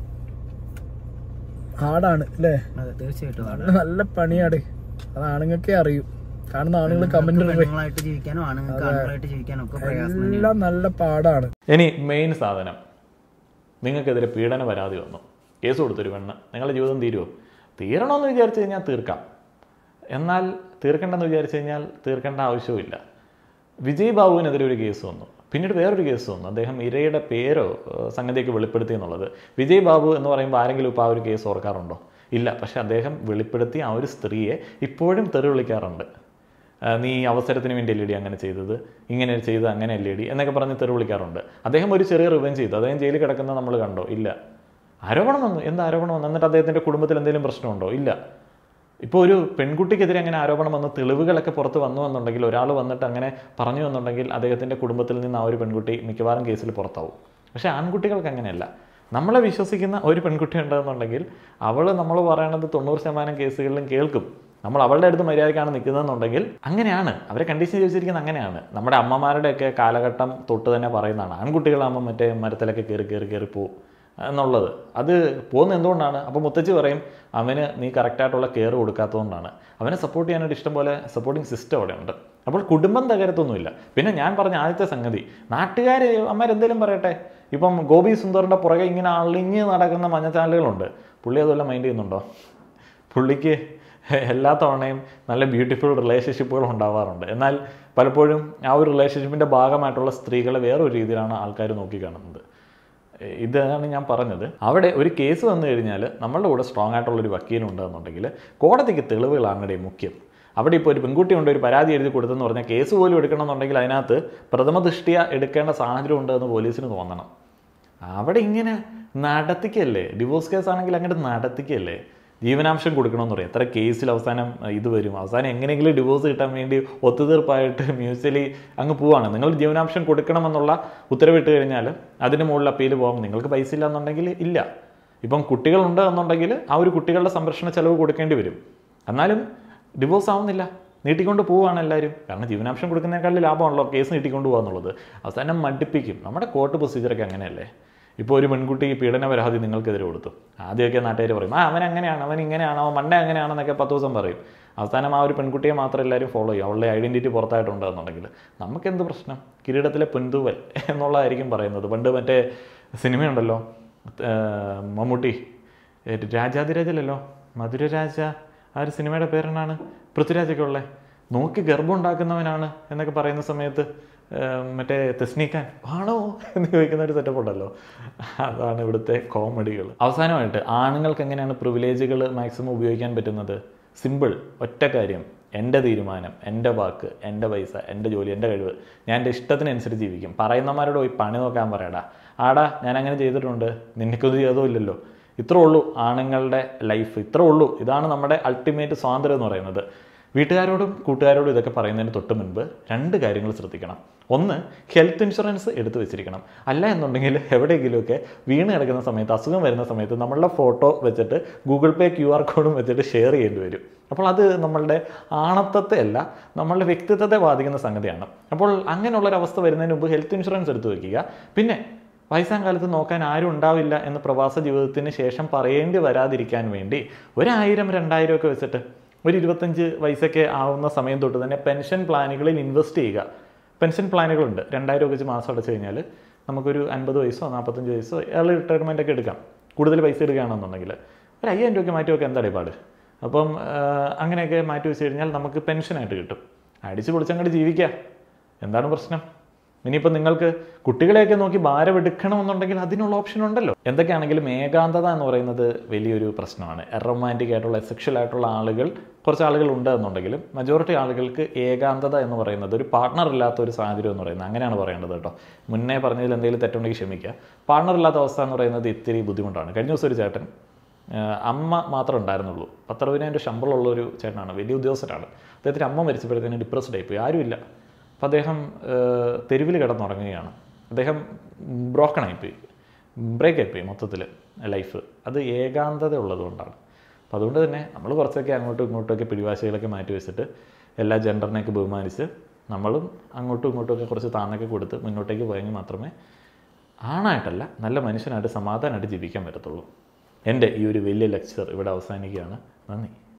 Speaker 3: ഹാർഡാണ് അല്ലേ
Speaker 4: അതെ തീർച്ചയായിട്ടും ആണ്.
Speaker 3: നല്ല പണിയാണ് അത് ആണുങ്ങൾക്കേ അറിയൂ കാണുന്ന ആണുങ്ങൾ കമന്റ്
Speaker 4: പെണ്ണുങ്ങളായിട്ട് ജീവിക്കാനും ആണുങ്ങൾക്ക് ആണുങ്ങളായിട്ട് ജീവിക്കാനും ഒക്കെ പ്രയാസം തന്നെയാണ്
Speaker 3: എല്ലാം നല്ല പാടാണ്
Speaker 1: ഇനി മെയിൻ സാധനം നിങ്ങൾക്കെതിരെ പീഡന പരാതി വന്നു കേസ് കൊടുത്തൊരു പെണ്ണ് നിങ്ങളുടെ ജീവിതം തീരുമോ തീരണമെന്ന് വിചാരിച്ചു കഴിഞ്ഞാൽ തീർക്കാം എന്നാൽ തീർക്കേണ്ടെന്ന് വിചാരിച്ചു കഴിഞ്ഞാൽ തീർക്കേണ്ട ആവശ്യവുമില്ല വിജയ് ബാബുവിനെതിരെ ഒരു കേസ് വന്നു പിന്നീട് വേറൊരു കേസ് വന്നു അദ്ദേഹം ഇരയുടെ പേരോ ഏഹ്, സംഗതിയൊക്കെ വെളിപ്പെടുത്തി എന്നുള്ളത് വിജയ് ബാബു എന്ന് പറയുമ്പോൾ ആരെങ്കിലും ഇപ്പോൾ ആ ഒരു കേസ് ഓർക്കാറുണ്ടോ ഇല്ല പക്ഷെ അദ്ദേഹം വെളിപ്പെടുത്തി ആ ഒരു സ്ത്രീയെ ഇപ്പോഴും തെറി വിളിക്കാറുണ്ട് ആ, നീ അവസരത്തിന് വേണ്ടി അല്ലേടി അങ്ങനെ ചെയ്തത് ഇങ്ങനെ ചെയ്തത് അങ്ങനെ അല്ലേടി എന്നൊക്കെ പറഞ്ഞ് തെറി വിളിക്കാറുണ്ട് അദ്ദേഹം ഒരു ചെറിയ റിവെഞ്ച് ചെയ്തു അദ്ദേഹം ജയിലിൽ കിടക്കുന്ന നമ്മൾ കണ്ടോ ഇല്ല ആരോപണം വന്നു എന്ത് ആരോപണം വന്നു എന്നിട്ട് അദ്ദേഹത്തിൻ്റെ കുടുംബത്തിൽ എന്തെങ്കിലും പ്രശ്നമുണ്ടോ ഇല്ല ഇപ്പോൾ ഒരു പെൺകുട്ടിക്കെതിരെ അങ്ങനെ ആരോപണം വന്ന് തെളിവുകളൊക്കെ പുറത്ത് വന്നു എന്നുണ്ടെങ്കിൽ ഒരാൾ വന്നിട്ട് അങ്ങനെ പറഞ്ഞു എന്നുണ്ടെങ്കിൽ അദ്ദേഹത്തിൻ്റെ കുടുംബത്തിൽ നിന്ന് ആ ഒരു പെൺകുട്ടി മിക്കവാറും കേസിൽ പുറത്താവും പക്ഷേ ആൺകുട്ടികൾക്ക് അങ്ങനെയല്ല നമ്മളെ വിശ്വസിക്കുന്ന ഒരു പെൺകുട്ടി ഉണ്ടെന്നുണ്ടെങ്കിൽ അവൾ നമ്മൾ പറയണത് തൊണ്ണൂറ് ശതമാനം കേസുകളിലും കേൾക്കും നമ്മൾ അവളുടെ അടുത്ത് മര്യാദയ്ക്കാണ് നിൽക്കുന്നതെന്നുണ്ടെങ്കിൽ അങ്ങനെയാണ് അവരെ കണ്ടീഷൻ ചോദിച്ചിരിക്കുന്നത് അങ്ങനെയാണ് നമ്മുടെ അമ്മമാരുടെയൊക്കെ കാലഘട്ടം തൊട്ട് തന്നെ പറയുന്നതാണ് ആൺകുട്ടികളാകുമ്പോൾ മറ്റേ മരത്തിലൊക്കെ കയറി കയറി കയറി പോവും എന്നുള്ളത് അത് പോകുന്നത് എന്തുകൊണ്ടാണ് അപ്പോൾ മുത്തച്ഛി പറയും അവന് നീ കറക്റ്റായിട്ടുള്ള കെയർ കൊടുക്കാത്തതുകൊണ്ടാണ് അവനെ സപ്പോർട്ട് ചെയ്യാനായിട്ട് ഇഷ്ടംപോലെ സപ്പോർട്ടിങ് സിസ്റ്റം അവിടെ ഉണ്ട് അപ്പോൾ കുടുംബം തകരത്തൊന്നുമില്ല പിന്നെ ഞാൻ പറഞ്ഞ ആദ്യത്തെ സംഗതി നാട്ടുകാർ അമ്മരെന്തെങ്കിലും പറയട്ടെ ഇപ്പം ഗോപി സുന്ദറിൻ്റെ പുറകെ ഇങ്ങനെ അളിഞ്ഞ് നടക്കുന്ന മഞ്ഞച്ചാലുകളുണ്ട് പുള്ളി അതെല്ലാം മൈൻഡ് ചെയ്യുന്നുണ്ടോ പുള്ളിക്ക് എല്ലാ തവണയും നല്ല ബ്യൂട്ടിഫുൾ റിലേഷൻഷിപ്പുകൾ ഉണ്ടാവാറുണ്ട് എന്നാൽ പലപ്പോഴും ആ ഒരു റിലേഷൻഷിപ്പിൻ്റെ ഭാഗമായിട്ടുള്ള സ്ത്രീകളെ വേറൊരു രീതിയിലാണ് ആൾക്കാർ നോക്കിക്കാണുന്നത് ഏഹ് ഇതാണ് ഞാൻ പറഞ്ഞത് അവിടെ ഒരു കേസ് വന്നു കഴിഞ്ഞാൽ നമ്മളുടെ കൂടെ സ്ട്രോങ് ആയിട്ടുള്ളൊരു വക്കീലുണ്ടെന്നുണ്ടെങ്കിൽ കോടതിക്ക് തെളിവുകളാണ് മുഖ്യം അവിടെ ഇപ്പോൾ ഒരു പെൺകുട്ടി കൊണ്ട് ഒരു പരാതി എഴുതി കൊടുത്തെന്ന് പറഞ്ഞാൽ കേസ് പോലും എടുക്കണമെന്നുണ്ടെങ്കിൽ അതിനകത്ത് പ്രഥമ ദൃഷ്ടിയ എടുക്കേണ്ട സാഹചര്യം ഉണ്ടെന്ന് പോലീസിന് തോന്നണം അവിടെ ഇങ്ങനെ നടത്തിക്കല്ലേ ഡിവോഴ്സ് കേസ് ആണെങ്കിൽ അങ്ങോട്ട് നടത്തിക്കല്ലേ ജീവനാംശം കൊടുക്കണമെന്ന് പറയും എത്ര കേസിൽ അവസാനം അഹ്, ഇത് വരും അവസാനം എങ്ങനെയെങ്കിലും ഡിവോഴ്സ് കിട്ടാൻ വേണ്ടി ഒത്തുതീർപ്പായിട്ട് മ്യൂച്വലി അങ്ങ് പോവാണ് നിങ്ങൾ ജീവനാംശം കൊടുക്കണമെന്നുള്ള ഉത്തരവിട്ട് കഴിഞ്ഞാൽ അതിന് മുകളിൽ അപ്പീൽ പോകാം നിങ്ങൾക്ക് പൈസ ഇല്ല എന്നുണ്ടെങ്കിൽ ഇല്ല ഇപ്പം കുട്ടികളുണ്ട് എന്നുണ്ടെങ്കിൽ ആ ഒരു കുട്ടികളുടെ സംരക്ഷണ ചെലവ് കൊടുക്കേണ്ടി വരും എന്നാലും ഡിവോഴ്സ് ആവുന്നില്ല നീട്ടിക്കൊണ്ട് പോവുകയാണ് എല്ലാവരും കാരണം ജീവനാംശം കൊടുക്കുന്നതിനേക്കാളും ലാഭമാണല്ലോ കേസ് നീട്ടിക്കൊണ്ട് പോകുക എന്നുള്ളത് അവസാനം മടുപ്പിക്കും നമ്മുടെ കോർട്ട് പ്രൊസീജിയറൊക്കെ അങ്ങനെയല്ലേ ഇപ്പോൾ ഒരു പെൺകുട്ടി പീഡന പരാതി നിങ്ങൾക്കെതിരെ കൊടുത്തു ആദ്യമൊക്കെ നാട്ടുകാർ പറയും ആ അവൻ അങ്ങനെയാണ് അവൻ ഇങ്ങനെയാണ് അവൻ മണ്ടേ അങ്ങനെയാണെന്നൊക്കെ പത്ത് ദിവസം പറയും അവസാനം ആ ഒരു പെൺകുട്ടിയെ മാത്രം എല്ലാവരും ഫോളോ ചെയ്യും അവളുടെ ഐഡൻറ്റിറ്റി പുറത്തായിട്ടുണ്ട് എന്നുണ്ടെങ്കിൽ നമുക്കെന്ത് പ്രശ്നം കിരീടത്തിലെ പെൺതൂവൽ എന്നുള്ളതായിരിക്കും പറയുന്നത് പണ്ട് മറ്റേ സിനിമയുണ്ടല്ലോ ഏർ മമ്മൂട്ടി ഏ, രാജാതിരാജല്ലല്ലോ മധുരരാജ ആ ഒരു സിനിമയുടെ പേരെന്നാണ് പൃഥ്വിരാജൊക്കെ ഉള്ളത് നോക്കി ഗർഭം ഉണ്ടാക്കുന്നവനാണ് എന്നൊക്കെ പറയുന്ന സമയത്ത് ഏർ മറ്റേ തെസ്നീക്കാൻ ആണോ എന്ന് ചോദിക്കുന്ന ഒരു സെറ്റപ്പ് ഉണ്ടല്ലോ അതാണ് ഇവിടുത്തെ കോമഡികൾ അവസാനമായിട്ട് ആണുങ്ങൾക്ക് എങ്ങനെയാണ് പ്രിവിലേജുകൾ മാക്സിമം ഉപയോഗിക്കാൻ പറ്റുന്നത് സിമ്പിൾ ഒറ്റ കാര്യം എൻ്റെ തീരുമാനം എൻ്റെ വാക്ക് എൻ്റെ പൈസ എൻ്റെ ജോലി എൻ്റെ കഴിവ് ഞാൻ എൻ്റെ ഇഷ്ടത്തിനനുസരിച്ച് ജീവിക്കും പറയുന്നവന്മാരോട് പോയി പണി നോക്കാൻ പറയടാ ആടാ ഞാൻ അങ്ങനെ ചെയ്തിട്ടുണ്ട് നിനക്കൊന്നും ചെയ്തോ ഇല്ലല്ലോ ഇത്രേ ഉള്ളൂ ആണുങ്ങളുടെ ലൈഫ് ഇത്രേ ഉള്ളൂ ഇതാണ് നമ്മുടെ അൾട്ടിമേറ്റ് സ്വാതന്ത്ര്യം എന്ന് പറയുന്നത് വീട്ടുകാരോടും കൂട്ടുകാരോടും ഇതൊക്കെ പറയുന്നതിന് തൊട്ട് മുൻപ് രണ്ട് കാര്യങ്ങൾ ശ്രദ്ധിക്കണം ഒന്ന് ഹെൽത്ത് ഇൻഷുറൻസ് എടുത്തു വെച്ചിരിക്കണം അല്ല എന്നുണ്ടെങ്കിൽ എവിടെയെങ്കിലുമൊക്കെ വീണ് കിടക്കുന്ന സമയത്ത് അസുഖം വരുന്ന സമയത്ത് നമ്മളുടെ ഫോട്ടോ വെച്ചിട്ട് ഗൂഗിൾ പേ ക്യു ആർ കോഡും വെച്ചിട്ട് ഷെയർ ചെയ്യേണ്ടി വരും അപ്പോൾ അത് നമ്മളുടെ ആണത്തത്തെ അല്ല നമ്മളുടെ വ്യക്തിത്വത്തെ ബാധിക്കുന്ന സംഗതിയാണ് അപ്പോൾ അങ്ങനെയുള്ളൊരവസ്ഥ വരുന്നതിന് മുമ്പ് ഹെൽത്ത് ഇൻഷുറൻസ് എടുത്തു വെക്കുക പിന്നെ വയസ്സാം കാലത്ത് നോക്കാൻ ആരും ഉണ്ടാവില്ല എന്ന് പ്രവാസ ജീവിതത്തിന് ശേഷം പറയേണ്ടി വരാതിരിക്കാൻ വേണ്ടി ഒരായിരം രണ്ടായിരം ഒക്കെ വെച്ചിട്ട് ഒരു ഇരുപത്തഞ്ച് വയസ്സൊക്കെ ആവുന്ന സമയം തൊട്ട് തന്നെ പെൻഷൻ പ്ലാനുകളിൽ ഇൻവെസ്റ്റ് ചെയ്യുക പെൻഷൻ പ്ലാനുകളുണ്ട് രണ്ടായിരം ഒക്കെ വെച്ച് മാസം അടച്ചു കഴിഞ്ഞാൽ നമുക്കൊരു അൻപത് വയസ്സോ നാൽപ്പത്തഞ്ച് വയസ്സോ ഏർലി റിട്ടയർമെൻ്റ് ഒക്കെ എടുക്കാം കൂടുതൽ പൈസ എടുക്കുകയാണെന്നുണ്ടെങ്കിൽ ഒരു അയ്യായിരം രൂപയ്ക്ക് മാറ്റി വെക്കാൻ എന്താണ് പാട് അപ്പം ആ, അങ്ങനെയൊക്കെ മാറ്റി വെച്ച് കഴിഞ്ഞാൽ നമുക്ക് പെൻഷനായിട്ട് കിട്ടും അടിച്ച് പൊളിച്ചങ്ങോട്ട് ജീവിക്കുക എന്താണ് പ്രശ്നം ഇനിയിപ്പോൾ നിങ്ങൾക്ക് കുട്ടികളെയൊക്കെ നോക്കി ഭാരമെടുക്കണമെന്നുണ്ടെങ്കിൽ അതിനുള്ള ഓപ്ഷൻ ഉണ്ടല്ലോ എന്തൊക്കെയാണെങ്കിലും ഏകാന്തത എന്ന് പറയുന്നത് വലിയൊരു പ്രശ്നമാണ് എറൊമാൻറ്റിക് ആയിട്ടുള്ള സെക്ഷൽ ആയിട്ടുള്ള ആളുകൾ കുറച്ച് ആളുകൾ ഉണ്ട് എന്നുണ്ടെങ്കിലും മജോറിറ്റി ആളുകൾക്ക് ഏകാന്തത എന്ന് പറയുന്നത് ഒരു പാർട്ണർ ഇല്ലാത്ത ഒരു സാഹചര്യം എന്ന് പറയുന്നത് അങ്ങനെയാണ് പറയേണ്ടത് കേട്ടോ മുന്നേ പറഞ്ഞതിൽ എന്തെങ്കിലും തെറ്റുണ്ടെങ്കിൽ ക്ഷമിക്കുക പാർട്ണർ ഇല്ലാത്ത അവസ്ഥ എന്ന് പറയുന്നത് ഇത്തിരി ബുദ്ധിമുട്ടാണ് കഴിഞ്ഞ ദിവസം ഒരു ചേട്ടൻ ആഹ് അമ്മ മാത്രമേ ഉണ്ടായിരുന്നുള്ളൂ പത്തറുപതിനായിരം ശമ്പളമുള്ള ഒരു ചേട്ടനാണ് വലിയ ഉദ്യോഗസ്ഥനാണ് അദ്ദേഹത്തിൻ്റെ അമ്മ മരിച്ചപ്പോഴത്തേനും ഡിപ്രസ്ഡ് ആയിപ്പോയി ആരുമില്ല അപ്പോൾ അദ്ദേഹം തെരുവിൽ കിടന്നുറങ്ങുകയാണ് അദ്ദേഹം ബ്രോക്കൺ ആയിപ്പോയി ബ്രേക്ക് ആയിപ്പോയി മൊത്തത്തിൽ ലൈഫ് അത് ഏകാന്തത ഉള്ളതുകൊണ്ടാണ് അപ്പോൾ അതുകൊണ്ട് തന്നെ നമ്മൾ കുറച്ചൊക്കെ അങ്ങോട്ടും ഇങ്ങോട്ടുമൊക്കെ പിടിവാശികളൊക്കെ മാറ്റി വെച്ചിട്ട് എല്ലാ ജെൻഡറിനെയൊക്കെ ബഹുമാനിച്ച് നമ്മളും അങ്ങോട്ടും ഇങ്ങോട്ടുമൊക്കെ കുറച്ച് താന്നൊക്കെ കൊടുത്ത് മുന്നോട്ടേക്ക് പോയെങ്കിൽ മാത്രമേ ആണായിട്ടല്ല നല്ല മനുഷ്യനായിട്ട് സമാധാനമായിട്ട് ജീവിക്കാൻ പറ്റത്തുള്ളൂ എൻ്റെ ഈ ഒരു വലിയ ലെക്ചർ ഇവിടെ അവസാനിക്കുകയാണ് നന്ദി